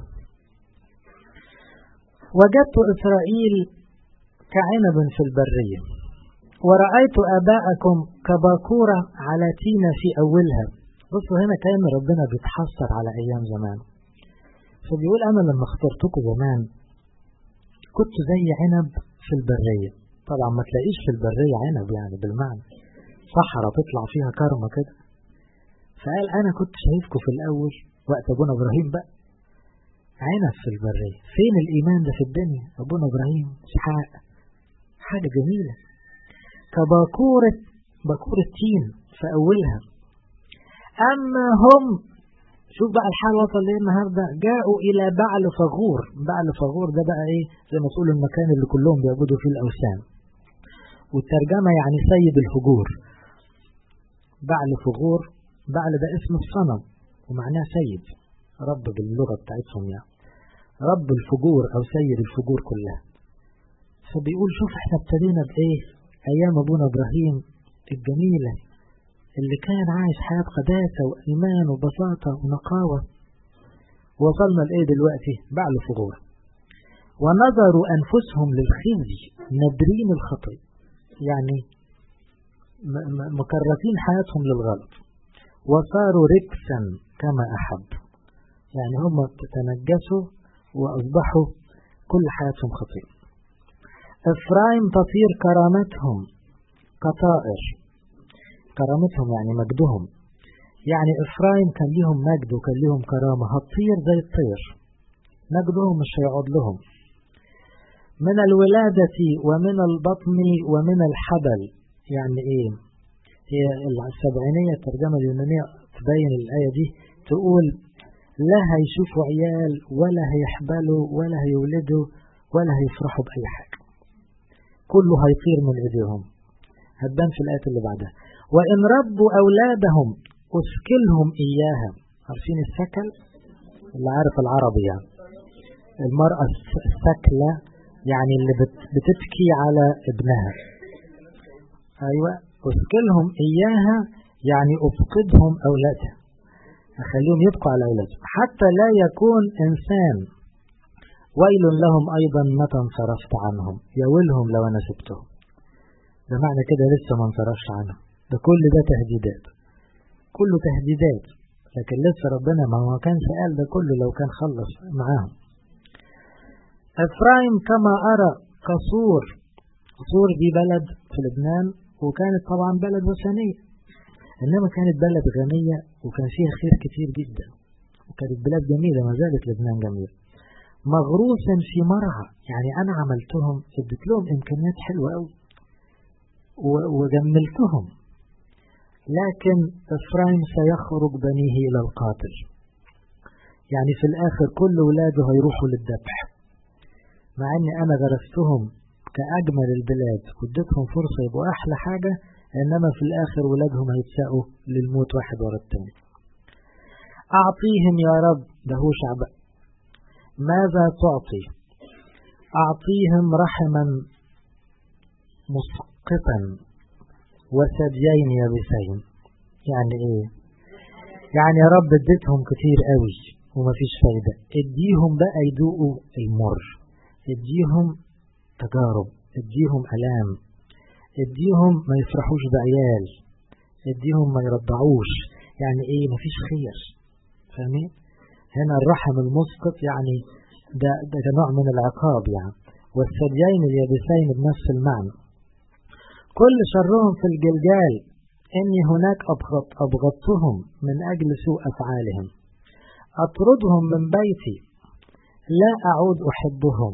وجدت إسرائيل كعنب في البرية ورأيت آباءكم كباكورة على تينة في أولها بصوا هنا كأن ربنا بيتحسر على أيام زمان فبيقول أنا لما اخترتكم زمان كنت زي عنب في البرية طبعا ما تلاقيش في البرية عنب يعني بالمعنى صحراء تطلع فيها كرمة كده فقال أنا كنت شايفكم في الأول وقت أبونا إبراهيم بقى عنب في البرية فين الإيمان ده في الدنيا أبونا إبراهيم إسحاق حاجة جميلة كباكورة باكورة تين في أولها أما هم شوف بقى الحال وصل ليه النهاردة جاءوا إلى بعل فغور بعل فغور ده بقى إيه زي ما تقول المكان اللي كلهم بيعبدوا فيه الأوثان والترجمة يعني سيد الفجور بعل فغور بعل ده اسم الصنم ومعناه سيد رب باللغة بتاعتهم يعني رب الفجور أو سيد الفجور كلها فبيقول شوف احنا ابتدينا بإيه أيام أبونا إبراهيم الجميلة اللي كان عايش حياة قداسة وإيمان وبساطة ونقاوة وصلنا لإيه دلوقتي بعد فغور ونظروا أنفسهم للخزي نادرين الخطية يعني مكرسين حياتهم للغلط وصاروا ركسا كما أحب يعني هم تنجسوا وأصبحوا كل حياتهم خطية إفرايم تطير كرامتهم كطائر كرامتهم يعني مجدهم يعني إفرايم كان لهم مجد وكان لهم كرامة هتطير زي الطير مجدهم مش هيقعد لهم من الولادة ومن البطن ومن الحبل يعني ايه هي السبعينية الترجمة اليونانية تبين الآية دي تقول لا هيشوفوا عيال ولا هيحبلوا ولا هيولدوا ولا هيفرحوا بأي حاجة كله هيطير من ايديهم هتبان في الآية اللي بعدها وإن ربوا أولادهم أسكلهم إياها عارفين السكل اللي عارف العربي يعني المرأة السكلة يعني اللي بتبكي على ابنها أيوة أسكلهم إياها يعني أفقدهم أولادها أخليهم يبقوا على أولادهم حتى لا يكون إنسان ويل لهم أيضا متى انصرفت عنهم يولهم لو أنا سبتهم ده معنى كده لسه ما انصرفش عنهم ده كل ده تهديدات كله تهديدات لكن لسه ربنا ما هو كان سأل ده كله لو كان خلص معاهم إفرايم كما أرى قصور قصور دي بلد في لبنان وكانت طبعا بلد وثنية إنما كانت بلد غنية وكان فيها خير كتير جدا وكانت بلاد جميلة ما زالت لبنان جميلة مغروسا في مرعى يعني أنا عملتهم اديت لهم إمكانيات حلوة أوي وجملتهم لكن إفرايم سيخرج بنيه إلى القاتل يعني في الآخر كل ولاده هيروحوا للذبح مع أني أنا غرستهم كأجمل البلاد واديتهم فرصة يبقوا أحلى حاجة إنما في الآخر ولادهم هيتساقوا للموت واحد ورا التاني أعطيهم يا رب ده هو شعب ماذا تعطي أعطيهم رحما مسقطا وثديين يابسين يعني ايه يعني يا رب اديتهم كتير قوي ومفيش فايدة اديهم بقى يدوقوا المر اديهم تجارب اديهم ألام اديهم ما يفرحوش بعيال اديهم ما يرضعوش يعني ايه مفيش خير فاهمين هنا الرحم المسقط يعني ده, ده, ده نوع من العقاب يعني والثديين اليابسين بنفس المعنى كل شرهم في الجلجال إني هناك أبغض أبغضتهم من أجل سوء أفعالهم أطردهم من بيتي لا أعود أحبهم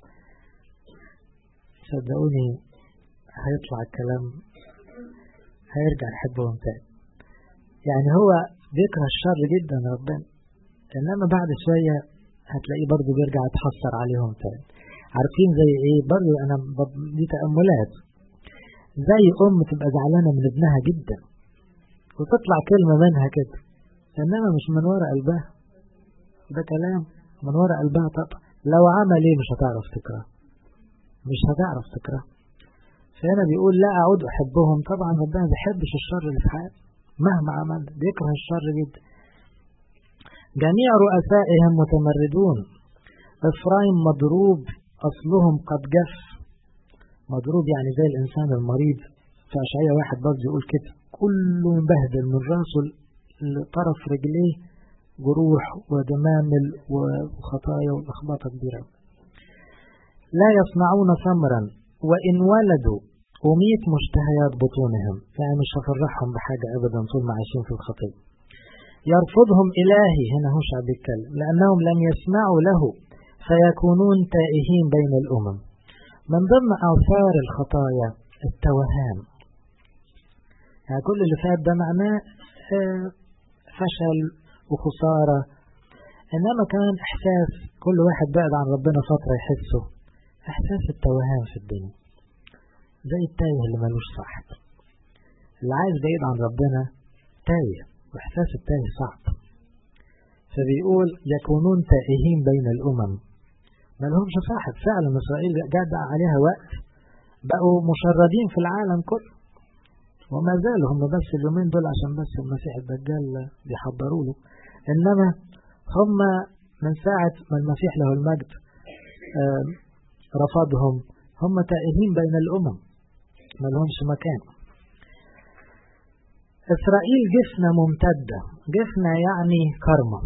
صدقوني هيطلع الكلام هيرجع يحبهم تاني يعني هو بيكره الشر جدا ربنا إنما بعد شوية هتلاقيه برضه بيرجع يتحسر عليهم تاني عارفين زي ايه برضه انا دي تأملات زي ام تبقى زعلانة من ابنها جدا وتطلع كلمة منها كده انما مش من ورا قلبها ده كلام من ورا قلبها طبعا لو عمل ايه مش هتعرف تكره مش هتعرف تكره فهنا بيقول لا اعود احبهم طبعا ربنا ما بيحبش الشر اللي في حياته مهما عمل بيكره الشر جدا جميع رؤسائهم متمردون إفرايم مضروب أصلهم قد جف مضروب يعني زي الإنسان المريض في أشعية واحد برضه يقول كده كله مبهدل من راسه لطرف رجليه جروح ودمامل وخطايا ولخبطة كبيرة لا يصنعون ثمرا وإن ولدوا أميت مشتهيات بطونهم يعني مش هفرحهم بحاجة أبدا طول ما عايشين في الخطية يرفضهم إلهي هنا هو شعب بيتكلم لأنهم لم يسمعوا له فيكونون تائهين بين الأمم من ضمن آثار الخطايا التوهان يعني كل اللي فات ده معناه فشل وخسارة إنما كمان إحساس كل واحد بعد عن ربنا فترة يحسه إحساس التوهان في الدنيا زي التايه اللي ملوش صاحب اللي عايز بعيد عن ربنا تايه وإحساس التايه صعب فبيقول يكونون تائهين بين الأمم ما لهمش صاحب فعلا إسرائيل جدع عليها وقت بقوا مشردين في العالم كله وما زالوا هم بس اليومين دول عشان بس المسيح الدجال بيحضروا له إنما هم من ساعة ما المسيح له المجد رفضهم هم تائهين بين الأمم ما لهمش مكان إسرائيل جفنة ممتدة جفنة يعني كرمة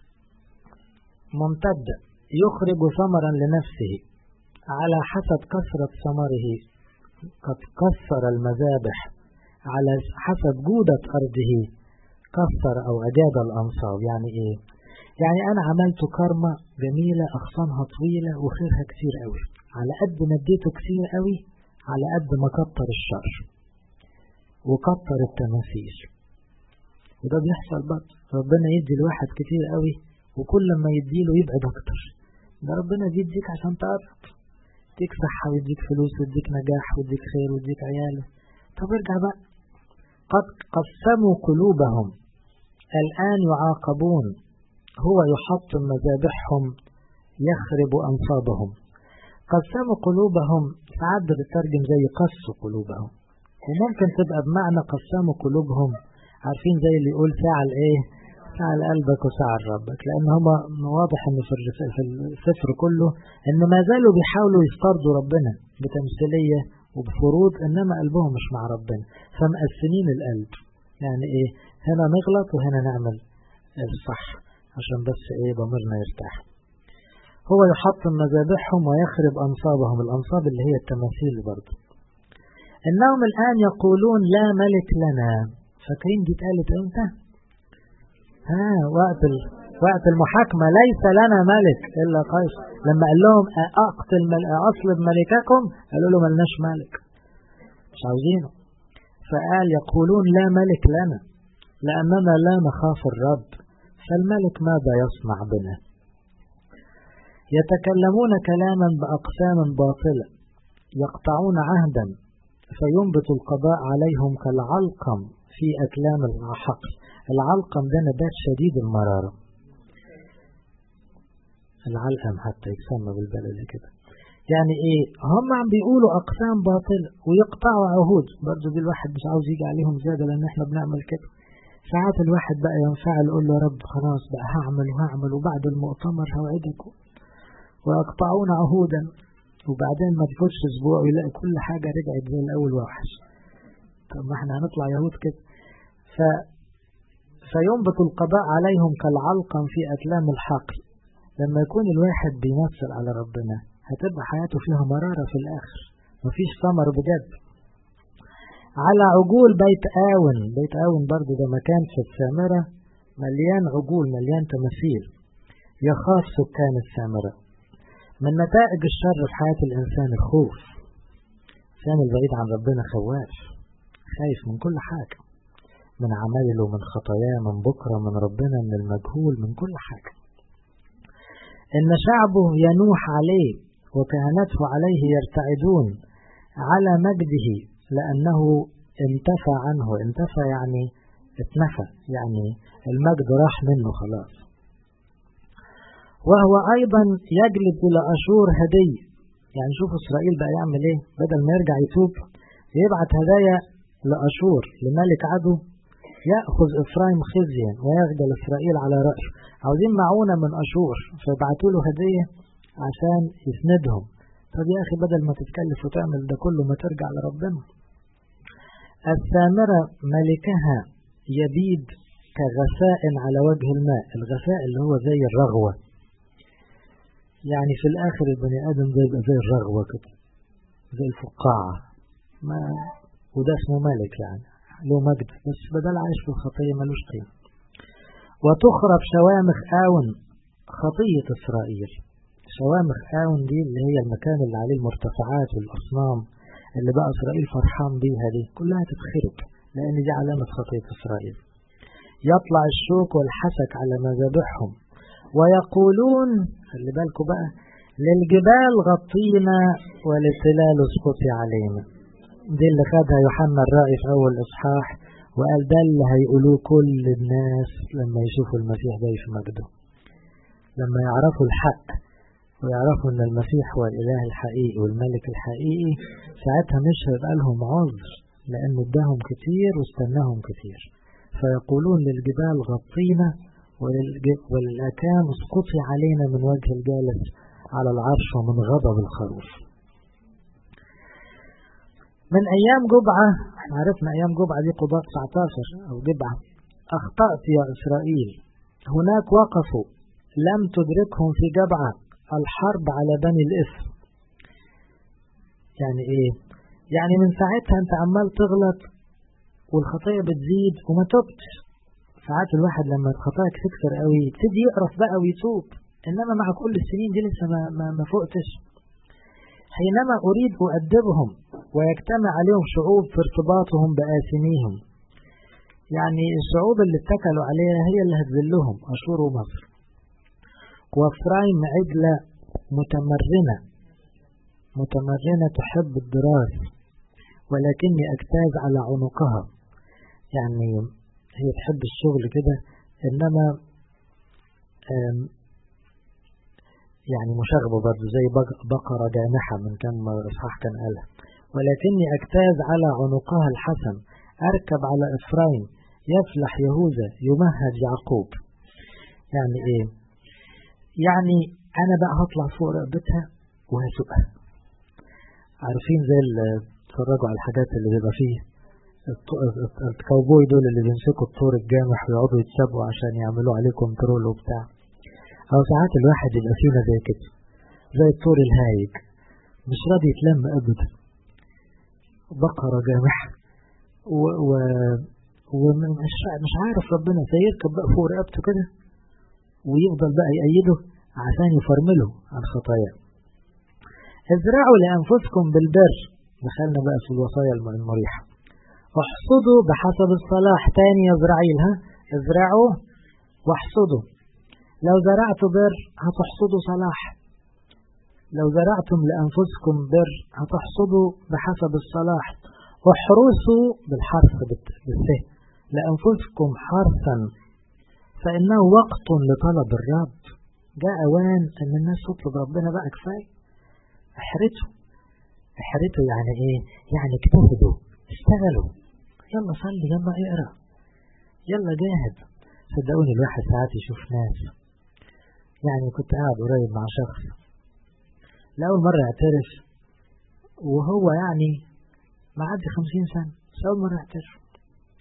ممتدة يخرج ثمرا لنفسه على حسب كثرة ثمره قد كسر المذابح على حسب جودة أرضه كسر أو أجاد الأنصاب يعني إيه يعني أنا عملت كرمة جميلة أغصانها طويلة وخيرها كتير قوي على قد ما اديته كتير قوي على قد ما كتر الشر وكتر التماثيل وده بيحصل برضه ربنا يدي الواحد كتير قوي وكل ما يديله يبعد أكتر ده ربنا بيديك عشان تقرب يديك صحة ويديك فلوس ويديك نجاح ويديك خير ويديك عياله طب ارجع بقى قد قسموا قلوبهم الآن يعاقبون هو يحطم مذابحهم يخرب أنصابهم قسموا قلوبهم ساعات بتترجم زي قسوا قلوبهم وممكن تبقى بمعنى قسموا قلوبهم عارفين زي اللي يقول فعل ايه فعل قلبك وفعل ربك لان هما واضح ان في السفر كله ان ما زالوا بيحاولوا يسترضوا ربنا بتمثيليه وبفروض انما قلبهم مش مع ربنا فمقسمين القلب يعني ايه هنا نغلط وهنا نعمل الصح عشان بس ايه ضميرنا يرتاح هو يحطم مذابحهم ويخرب انصابهم الانصاب اللي هي التماثيل برضه انهم الان يقولون لا ملك لنا فاكرين دي اتقالت امتى ها وقت ال... وقت المحاكمة ليس لنا ملك إلا قيصر لما قال لهم أقتل مل... أصلب ملككم قالوا له ملناش ملك مش عاوزينه فقال يقولون لا ملك لنا لأننا لا نخاف الرب فالملك ماذا يصنع بنا يتكلمون كلاما بأقسام باطلة يقطعون عهدا فينبت القضاء عليهم كالعلقم في أكلام الحقل العلقم ده نبات شديد المرارة العلقم حتى يسمى بالبلد كده يعني ايه هم عم بيقولوا اقسام باطلة ويقطعوا عهود برضه دي الواحد مش عاوز يجي عليهم زيادة لان احنا بنعمل كده ساعات الواحد بقى ينفعل يقول له يا رب خلاص بقى هعمل وهعمل وبعد المؤتمر هوعدك ويقطعون عهودا وبعدين ما تفوتش اسبوع ويلاقي كل حاجة رجعت زي الاول وحش طب ما احنا هنطلع يهود كده ف فينبت القضاء عليهم كالعلقم في أتلام الحقل لما يكون الواحد بيمثل على ربنا هتبقى حياته فيها مرارة في الآخر مفيش ثمر بجد على عجول بيت آون بيت آون برضو ده مكان في السامرة مليان عجول مليان تماثيل يخاف سكان السامرة من نتائج الشر في حياة الإنسان الخوف الإنسان البعيد عن ربنا خواف خايف من كل حاجة من عمايله من خطاياه من بكرة من ربنا من المجهول من كل حاجة إن شعبه ينوح عليه وكهنته عليه يرتعدون على مجده لأنه انتفى عنه انتفى يعني اتنفى يعني المجد راح منه خلاص وهو أيضا يجلب إلى أشور هدية يعني شوف إسرائيل بقى يعمل إيه بدل ما يرجع يتوب يبعت هدايا لأشور لملك عدو يأخذ إفرايم خزيا ويخجل إسرائيل على رأسه عاوزين معونة من أشور فيبعتوا له هدية عشان يسندهم طب يا أخي بدل ما تتكلف وتعمل ده كله ما ترجع لربنا السامرة ملكها يبيد كغثاء على وجه الماء الغثاء اللي هو زي الرغوة يعني في الآخر البني آدم ده يبقى زي الرغوة كده زي الفقاعة ما وده اسمه ملك يعني له مجد بس بدل عايش في الخطية ملوش قيمة وتخرب شوامخ آون خطية إسرائيل شوامخ آون دي اللي هي المكان اللي عليه المرتفعات والأصنام اللي بقى إسرائيل فرحان بيها دي كلها تتخرب لأن دي علامة خطية إسرائيل يطلع الشوك والحسك على مذابحهم ويقولون خلي بالكم بقى للجبال غطينا وللتلال اسقطي علينا دي اللي خدها يوحنا الرائي في أول إصحاح وقال ده اللي هيقولوه كل الناس لما يشوفوا المسيح جاي في مجده لما يعرفوا الحق ويعرفوا ان المسيح هو الاله الحقيقي والملك الحقيقي ساعتها مش هيبقى لهم عذر لانه اداهم كتير واستناهم كتير فيقولون للجبال غطينا وللأكام اسقطي علينا من وجه الجالس على العرش ومن غضب الخروف من أيام جبعة احنا عرفنا أيام جبعة دي قضاء 19 أو جبعة أخطأت يا إسرائيل هناك وقفوا لم تدركهم في جبعة الحرب على بني الإثم يعني إيه يعني من ساعتها أنت عمال تغلط والخطية بتزيد وما تبتش ساعات الواحد لما الخطايا تكثر قوي يبتدي يقرف بقى ويتوب إنما مع كل السنين دي لسه ما, ما, ما فقتش حينما أريد أؤدبهم ويجتمع عليهم شعوب في ارتباطهم بآثميهم يعني الشعوب اللي اتكلوا عليها هي اللي هتذلهم أشور ومصر وفرايم عجلة متمرنة متمرنة تحب الدراسة ولكني أجتاز على عنقها يعني هي تحب الشغل كده إنما يعني مشاغبة برضه زي بقرة جامحة من كم إصحاح كان قالها ولكني أجتاز على عنقها الحسن أركب على إفرايم يفلح يهوذا يمهد يعقوب يعني إيه يعني أنا بقى هطلع فوق رقبتها وهسوقها عارفين زي اللي اتفرجوا على الحاجات اللي بيبقى فيه الكاوبوي دول اللي بيمسكوا الطور الجامح ويقعدوا يتسابقوا عشان يعملوا عليه كنترول وبتاع أو ساعات الواحد يبقى فينا زي كده زي الطور الهايج مش راضي يتلم أبدا بقرة جامحة و, و ومش مش عارف ربنا سيركب بقى فوق رقبته كده ويفضل بقى يأيده عشان يفرمله عن خطاياه ازرعوا لأنفسكم بالبر دخلنا بقى في الوصايا المريحة احصدوا بحسب الصلاح تاني يا إسرائيل ها ازرعوا واحصدوا لو زرعتوا بر هتحصدوا صلاح لو زرعتم لأنفسكم بر هتحصدوا بحسب الصلاح احرسوا بالحرث بالسه لأنفسكم حرثا فإنه وقت لطلب الرب جاء أوان أن الناس تطلب ربنا بقى كفاية احرتوا احرتوا يعني ايه يعني اجتهدوا اشتغلوا يلا صلي يلا اقرا يلا جاهد صدقوني الواحد ساعات يشوف ناس يعني كنت قاعد قريب مع شخص لأول مرة يعترف وهو يعني معدي خمسين سنة مش أول مرة يعترف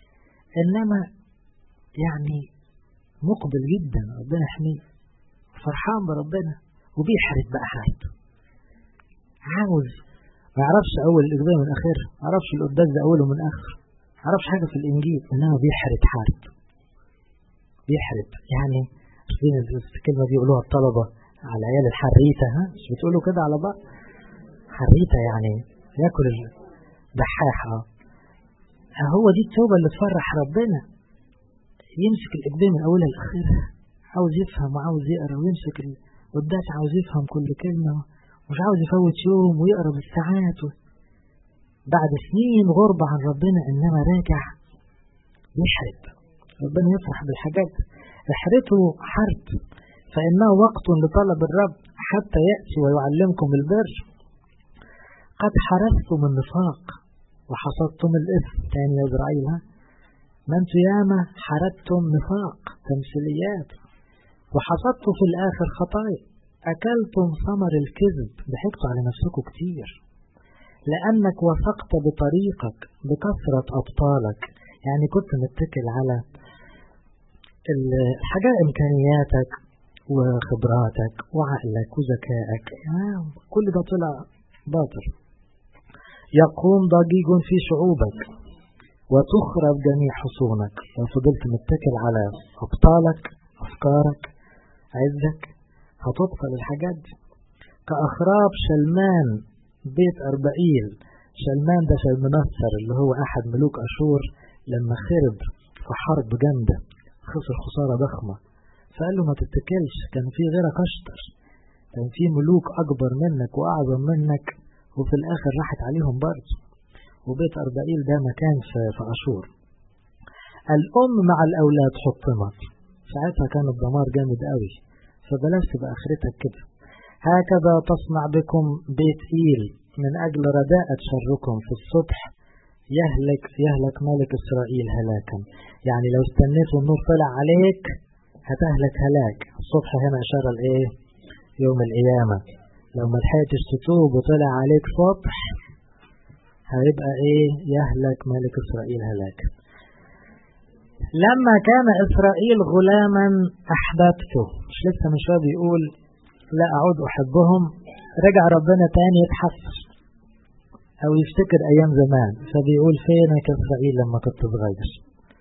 إنما يعني مقبل جدا ربنا يحميه فرحان بربنا وبيحرد بقى حياته عاوز ما يعرفش أول الإجبار من آخره ما يعرفش القداس ده أوله من آخره ما يعرفش حاجة في الإنجيل إنما بيحرد حارد بيحرد يعني عارفين الكلمة دي بيقولوها الطلبة على العيال الحريتة ها مش بتقولوا كده على بعض حريتة يعني ياكل دحاح اه هو دي التوبة اللي تفرح ربنا يمسك الإجبار من أولها لآخرها عاوز يفهم وعاوز يقرا ويمسك القداس عاوز يفهم كل كلمة مش عاوز يفوت يوم ويقرا بالساعات بعد سنين غربة عن ربنا إنما راجع يحرد ربنا يفرح بالحاجات احرته حرد فإنه وقت لطلب الرب حتى يأتي ويعلمكم البر قد حرستم النفاق وحصدتم الإثم تاني يا إسرائيل ها ما انتوا ياما حردتم نفاق تمثيليات وحصدتوا في الآخر خطايا أكلتم ثمر الكذب ضحكتوا على نفسكم كتير لأنك وثقت بطريقك بكثرة أبطالك يعني كنت متكل على الحاجات إمكانياتك وخبراتك وعقلك وذكائك كل ده طلع باطل يقوم ضجيج في شعوبك وتخرب جميع حصونك لو فضلت متكل على أبطالك أفكارك عزك هتبطل الحاجات دي كأخراب شلمان بيت أربعيل شلمان ده شلمنصر اللي هو أحد ملوك أشور لما خرب في حرب جامدة خسر خسارة ضخمة فقال له ما تتكلش كان في غيرك أشطر كان في ملوك أكبر منك وأعظم منك وفي الآخر راحت عليهم برضه وبيت أربعيل ده مكان في, في أشور الأم مع الأولاد حطمت ساعتها كان الدمار جامد قوي فبلاش تبقى آخرتك كده هكذا تصنع بكم بيت إيل من أجل رداءة شركم في الصبح يهلك يهلك ملك إسرائيل هلاكا يعني لو استنيت والنور طلع عليك هتهلك هلاك الصبح هنا إشارة لإيه يوم القيامة لو ما لحقتش تتوب وطلع عليك صبح هيبقى إيه يهلك ملك إسرائيل هلاك لما كان إسرائيل غلاما أحببته مش لسه مش بيقول لا أعود أحبهم رجع ربنا تاني يتحسر أو يفتكر أيام زمان فبيقول فينك إسرائيل لما كنت صغير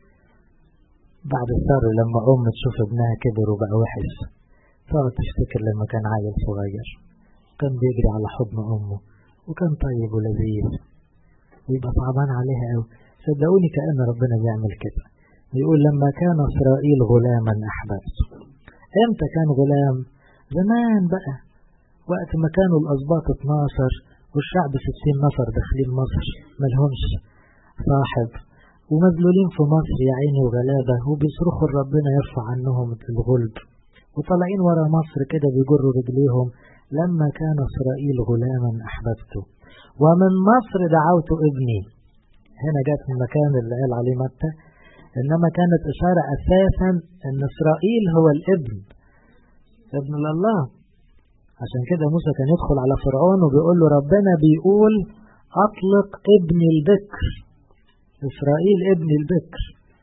بعد الثار لما أم تشوف ابنها كبر وبقى وحش تقعد تفتكر لما كان عيل صغير كان بيجري على حضن أمه وكان طيب ولذيذ ويبقى صعبان عليها أوي صدقوني كأن ربنا بيعمل كده يقول لما كان إسرائيل غلاما أحببته إمتى كان غلام زمان بقى وقت ما كانوا الأسباط 12 والشعب 60 نفر داخلين مصر ملهمش صاحب ومذلولين في مصر يا عيني وغلابة وبيصرخوا ربنا يرفع عنهم الغلب وطالعين ورا مصر كده بيجروا رجليهم لما كان إسرائيل غلاما أحببته ومن مصر دعوت ابني هنا جت المكان اللي قال عليه متى إنما كانت إشارة أساسا أن إسرائيل هو الابن ابن الله عشان كده موسى كان يدخل على فرعون وبيقول له ربنا بيقول أطلق ابن البكر إسرائيل ابن البكر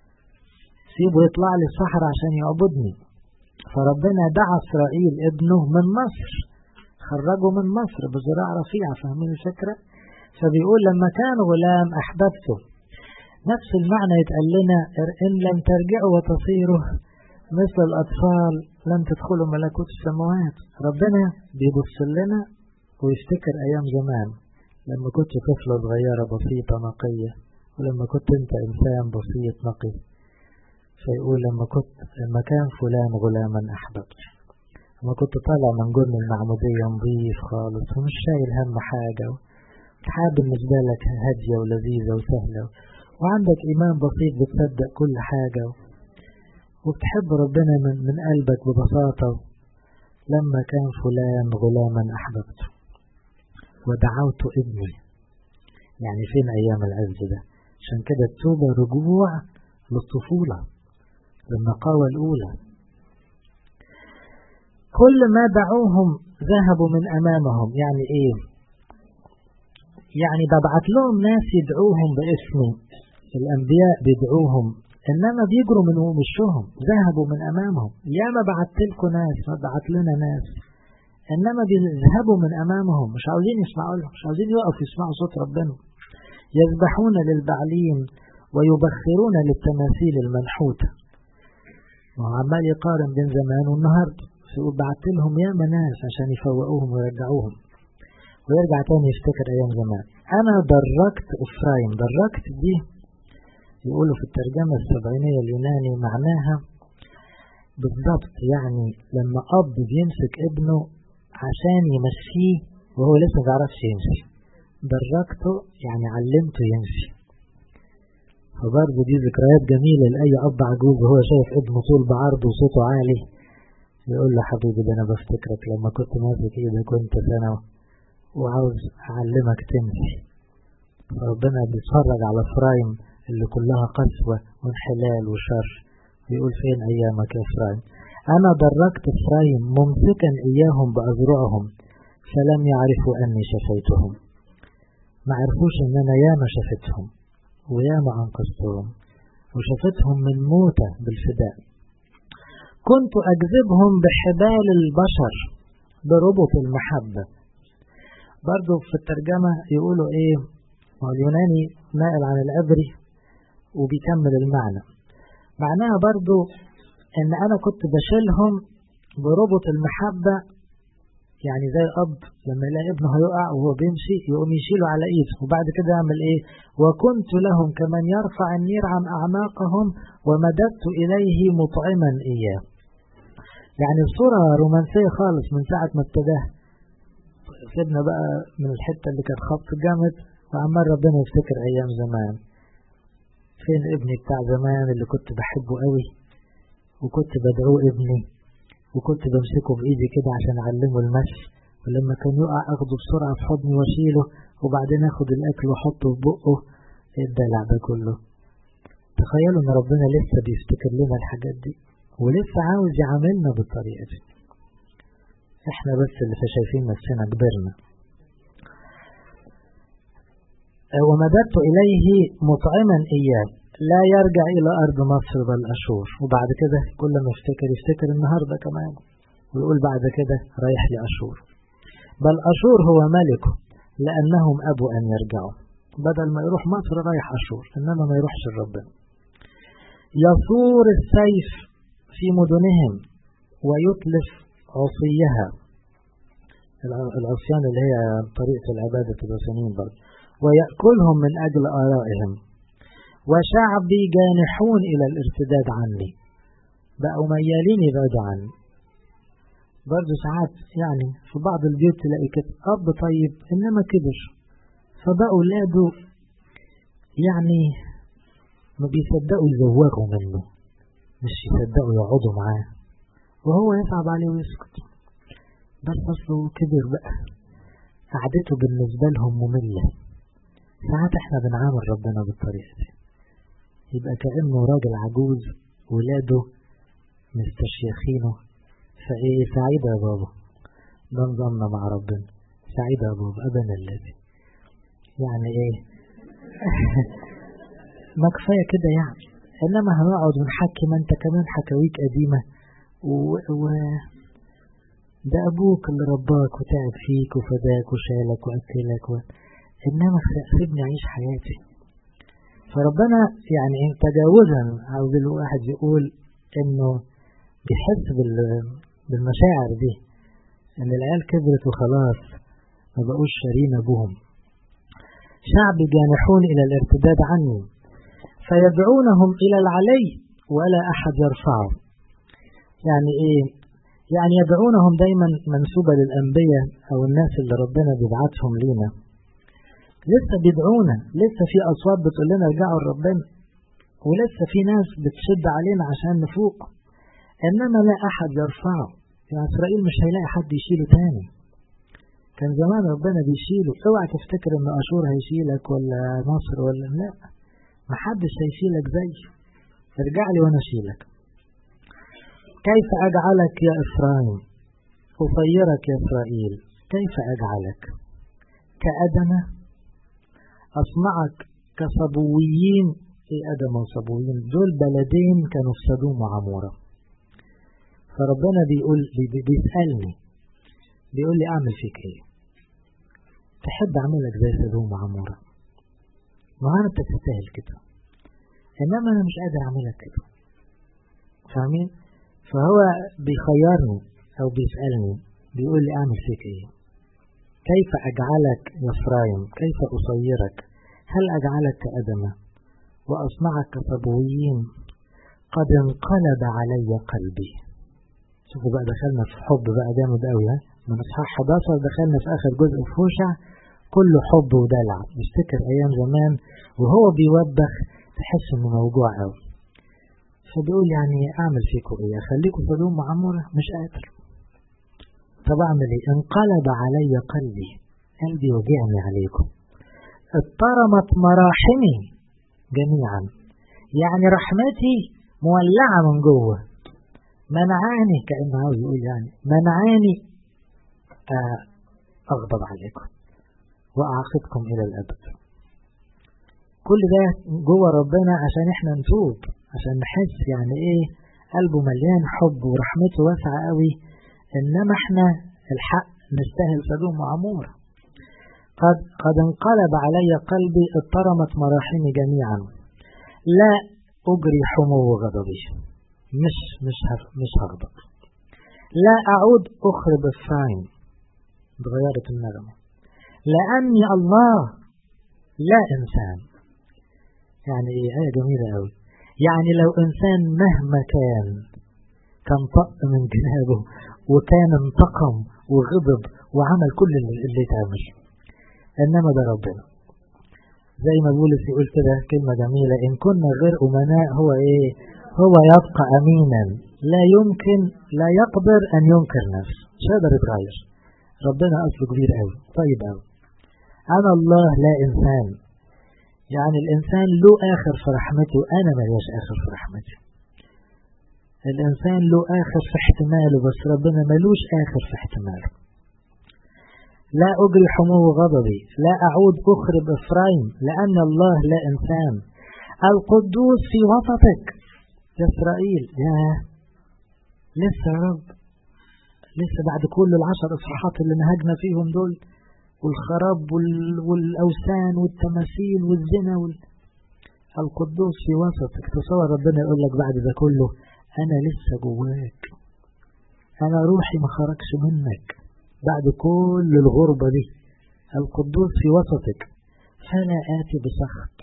سيبه يطلع لي الصحراء عشان يعبدني فربنا دعا إسرائيل ابنه من مصر خرجه من مصر بزراعة رفيعة فاهمين الفكرة فبيقول لما كان غلام أحببته نفس المعنى يتقال لنا إن لم ترجعوا وتصيروا مثل الأطفال لن تدخلوا ملكوت السماوات ربنا بيبص لنا ويفتكر أيام زمان لما كنت طفلة صغيرة بسيطة نقية ولما كنت أنت إنسان بسيط نقي فيقول لما كنت لما كان فلان غلاما أحببت لما كنت طالع من جرن المعمودية نظيف خالص ومش شايل هم حاجة الحياة بالنسبة لك هادية ولذيذة وسهلة وعندك إيمان بسيط بتصدق كل حاجة وبتحب ربنا من, من قلبك ببساطة لما كان فلان غلاما أحببته ودعوت ابني يعني فين أيام العز ده عشان كده التوبة رجوع للطفولة للنقاوة الأولى كل ما دعوهم ذهبوا من أمامهم يعني إيه يعني ببعت لهم ناس يدعوهم باسمي الأنبياء بيدعوهم إنما بيجروا من وشهم ذهبوا من أمامهم ياما بعت لكم ناس ما بعت لنا ناس إنما بيذهبوا من أمامهم مش عاوزين يسمعوا لهم مش عاوزين يقفوا يسمعوا صوت ربنا يذبحون للبعليم ويبخرون للتماثيل المنحوتة وعمال يقارن بين زمان والنهاردة يقول بعت لهم ياما ناس عشان يفوقوهم ويرجعوهم ويرجع تاني يفتكر أيام زمان أنا دركت إفرايم دركت دي يقولوا في الترجمة السبعينية اليوناني معناها بالضبط يعني لما أب بيمسك ابنه عشان يمشيه وهو لسه ما بيعرفش يمشي دركته يعني علمته يمشي فبرضه دي ذكريات جميلة لأي أب عجوز وهو شايف ابنه طول بعرض وصوته عالي يقول له حبيبي ده أنا بفتكرك لما كنت ماسك إيدك كنت سنة وعاوز أعلمك تمشي ربنا بيتفرج على فرايم اللي كلها قسوة وانحلال وشر بيقول فين أيامك يا فرايم أنا دركت فرايم ممسكا إياهم بأذرعهم فلم يعرفوا أني شفيتهم ما عرفوش أن أنا ياما شفتهم وياما أنقذتهم وشفتهم من موتة بالفداء كنت أجذبهم بحبال البشر بربط المحبة برضو في الترجمة يقولوا إيه اليوناني نائل عن العبري وبيكمل المعنى معناها برضو ان انا كنت بشيلهم بربط المحبة يعني زي اب لما يلاقي ابنه هيقع وهو بيمشي يقوم يشيله على ايده وبعد كده يعمل ايه وكنت لهم كمن يرفع النير عن اعماقهم ومددت اليه مطعما اياه يعني الصورة رومانسية خالص من ساعة ما ابتداها سيبنا بقى من الحتة اللي كانت خط جامد وعمال ربنا يفتكر ايام زمان فين ابني بتاع زمان اللي كنت بحبه قوي وكنت بدعوه ابني وكنت بمسكه بإيدي كده عشان أعلمه المشي ولما كان يقع أخده بسرعة في حضني وأشيله وبعدين أخد الأكل وأحطه في بقه إيه الدلع ده كله تخيلوا إن ربنا لسه بيفتكر لنا الحاجات دي ولسه عاوز يعاملنا بالطريقة دي إحنا بس اللي شايفين نفسنا كبرنا ومددت إليه مطعما إياه لا يرجع إلى أرض مصر بل أشور وبعد كده كل ما يفتكر يفتكر النهاردة كمان ويقول بعد كده رايح لأشور بل أشور هو ملكه لأنهم أبوا أن يرجعوا بدل ما يروح مصر رايح أشور إنما ما يروحش الربنا يصور السيف في مدنهم ويتلف عصيها العصيان اللي هي طريقة العبادة الوثنيين برضه ويأكلهم من أجل آرائهم وشعبي جانحون إلى الارتداد عني بقوا ميالين يبعدوا عني برضه ساعات يعني في بعض البيوت تلاقي كده أب طيب إنما كبر فبقوا ولاده يعني ما بيصدقوا يزوغوا منه مش يصدقوا يقعدوا معاه وهو يصعب عليه ويسكت بس أصله كبر بقى قعدته بالنسبة لهم مملة ساعات احنا بنعامل ربنا بالطريقة دي يبقى كأنه راجل عجوز ولاده مستشيخينه فايه سعيدة يا بابا ده نظامنا مع ربنا سعيدة يا بابا أبنا الذي يعني ايه ما كفاية كده يعني انما هنقعد ونحكي ما انت كمان حكاويك قديمة و... و... ده ابوك اللي رباك وتعب فيك وفداك وشالك واكلك و... انما سيبني اعيش حياتي فربنا يعني تجاوزا عاوز الواحد يقول انه بيحس بالمشاعر دي ان العيال كبرت وخلاص ما بقوش شارين ابوهم شعب جانحون الى الارتداد عني فيدعونهم الى العلي ولا احد يرفعه يعني ايه يعني يدعونهم دايما منسوبة للأنبياء أو الناس اللي ربنا بيبعتهم لينا لسه بيدعونا لسه في أصوات بتقول لنا ارجعوا لربنا ولسه في ناس بتشد علينا عشان نفوق إنما لا أحد يرفعه يعني إسرائيل مش هيلاقي حد يشيله تاني كان زمان ربنا بيشيله اوعى تفتكر ان اشور هيشيلك ولا مصر ولا لا محدش هيشيلك زي ارجع لي وانا اشيلك كيف اجعلك يا افرايم اطيرك يا اسرائيل كيف اجعلك كأدمة اصنعك كصبويين ايه ادم وصبويين دول بلدين كانوا في سدوم وعمورة فربنا بيقول بي بيسألني بيقول لي اعمل فيك ايه تحب اعملك زي سدوم وعمورة ما انت تستاهل كده انما انا مش قادر اعملك كده فاهمين فهو بيخيرني او بيسألني بيقول لي اعمل فيك ايه كيف اجعلك يا فرايم كيف اصيرك هل اجعلك كأدمة واصنعك كصبويين قد انقلب علي قلبي شوفوا بقى دخلنا في حب بقى جامد قوي ها من اصحاح 11 دخلنا في اخر جزء في هوشع كله حب ودلع يفتكر ايام زمان وهو بيوبخ تحس انه موجوع قوي فبيقول يعني اعمل فيكم ايه اخليكم سدوم وعمورة مش قادر طب اعمل ايه انقلب علي قلبي قلبي وجعني عليكم اضطرمت مراحمي جميعا يعني رحمتي مولعة من جوه منعاني كأنه عاوز يقول يعني منعاني أغضب عليكم وأعاقبكم إلى الأبد كل ده جوه ربنا عشان احنا نتوب عشان نحس يعني ايه قلبه مليان حب ورحمته واسعة قوي انما احنا الحق نستاهل سدوم وعمورة قد, قد انقلب علي قلبي اضطرمت مراحمي جميعا لا اجري حمو غضبي مش مش مش هغضب لا اعود اخرب الصايم اتغيرت النغمة لاني الله لا انسان يعني ايه ايه جميلة قوي يعني لو انسان مهما كان كان طق من جنابه وكان انتقم وغضب وعمل كل اللي يتعمل انما ده ربنا زي ما بولس يقول كده كلمة جميلة ان كنا غير امناء هو ايه هو يبقى امينا لا يمكن لا يقدر ان ينكر نفسه مش هيقدر يتغير ربنا اصله كبير قوي طيب قوي انا الله لا انسان يعني الإنسان له آخر في رحمته أنا ملياش آخر في رحمتي الإنسان له آخر في احتماله بس ربنا ملوش آخر في احتماله لا أجري حمو غضبي لا أعود أخرب إفرايم لأن الله لا إنسان القدوس في وسطك يا إسرائيل يا لسه يا رب لسه بعد كل العشر إصحاحات اللي نهجنا فيهم دول والخراب والأوثان والتماثيل والزنا وال... القدوس في وسطك تصور ربنا يقول لك بعد ده كله أنا لسه جواك أنا روحي ما خرجش منك بعد كل الغربة دي القدوس في وسطك فلا آتي بسخط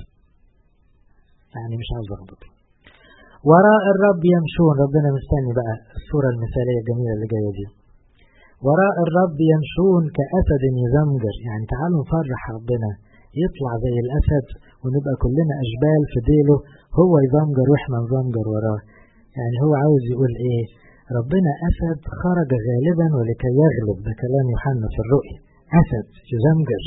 يعني مش عاوز أغضب وراء الرب يمشون ربنا مستني بقى الصورة المثالية الجميلة اللي جاية دي وراء الرب يمشون كأسد يزمجر يعني تعالوا نفرح ربنا يطلع زي الأسد ونبقى كلنا أشبال في ديله هو يزمجر وإحنا نزمجر وراه يعني هو عاوز يقول إيه ربنا أسد خرج غالبا ولكي يغلب ده كلام يوحنا في الرؤيا أسد يزمجر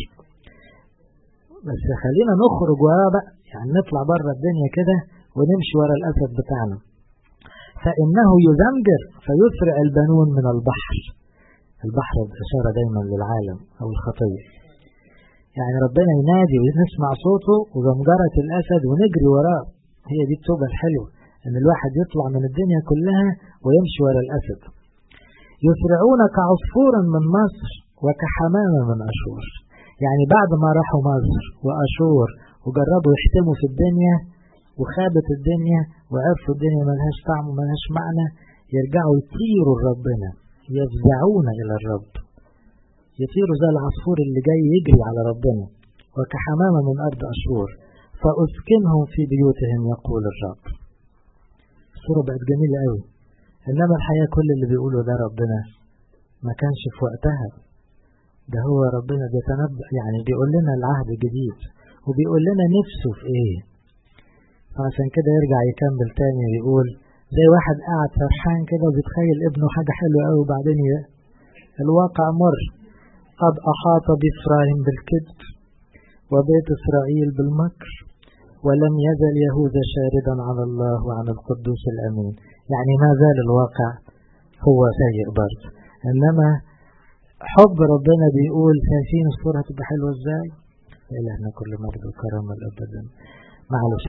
بس خلينا نخرج وراه بقى يعني نطلع بره الدنيا كده ونمشي ورا الأسد بتاعنا فإنه يزمجر فيسرع البنون من البحر البحر إشارة دايما للعالم أو الخطية يعني ربنا ينادي ونسمع صوته وزمجرة الأسد ونجري وراه هي دي التوبة الحلوة إن الواحد يطلع من الدنيا كلها ويمشي ورا الأسد يسرعون كعصفور من مصر وكحمامة من أشور يعني بعد ما راحوا مصر وأشور وجربوا يحتموا في الدنيا وخابت الدنيا وعرفوا الدنيا ملهاش طعم وملهاش معنى يرجعوا يطيروا لربنا يفزعون إلى الرب يطيروا زي العصفور اللي جاي يجري على ربنا وكحمامة من أرض أشور فأسكنهم في بيوتهم يقول الرب الصورة بقت جميلة قوي إنما الحقيقة كل اللي بيقوله ده ربنا ما كانش في وقتها ده هو ربنا بيتنبأ يعني بيقول لنا العهد الجديد وبيقول لنا نفسه في ايه فعشان كده يرجع يكمل تاني ويقول زي واحد قاعد فرحان كده وبيتخيل ابنه حاجة حلوة قوي وبعدين الواقع مر قد أحاط بإفراهيم بالكذب وبيت إسرائيل بالمكر ولم يزل يهوذا شاردا على الله وعن القدوس الأمين يعني ما زال الواقع هو سيء برضه إنما حب ربنا بيقول شايفين الصورة هتبقى حلوة ازاي إلهنا كل مرض وكرم الأبدا معلش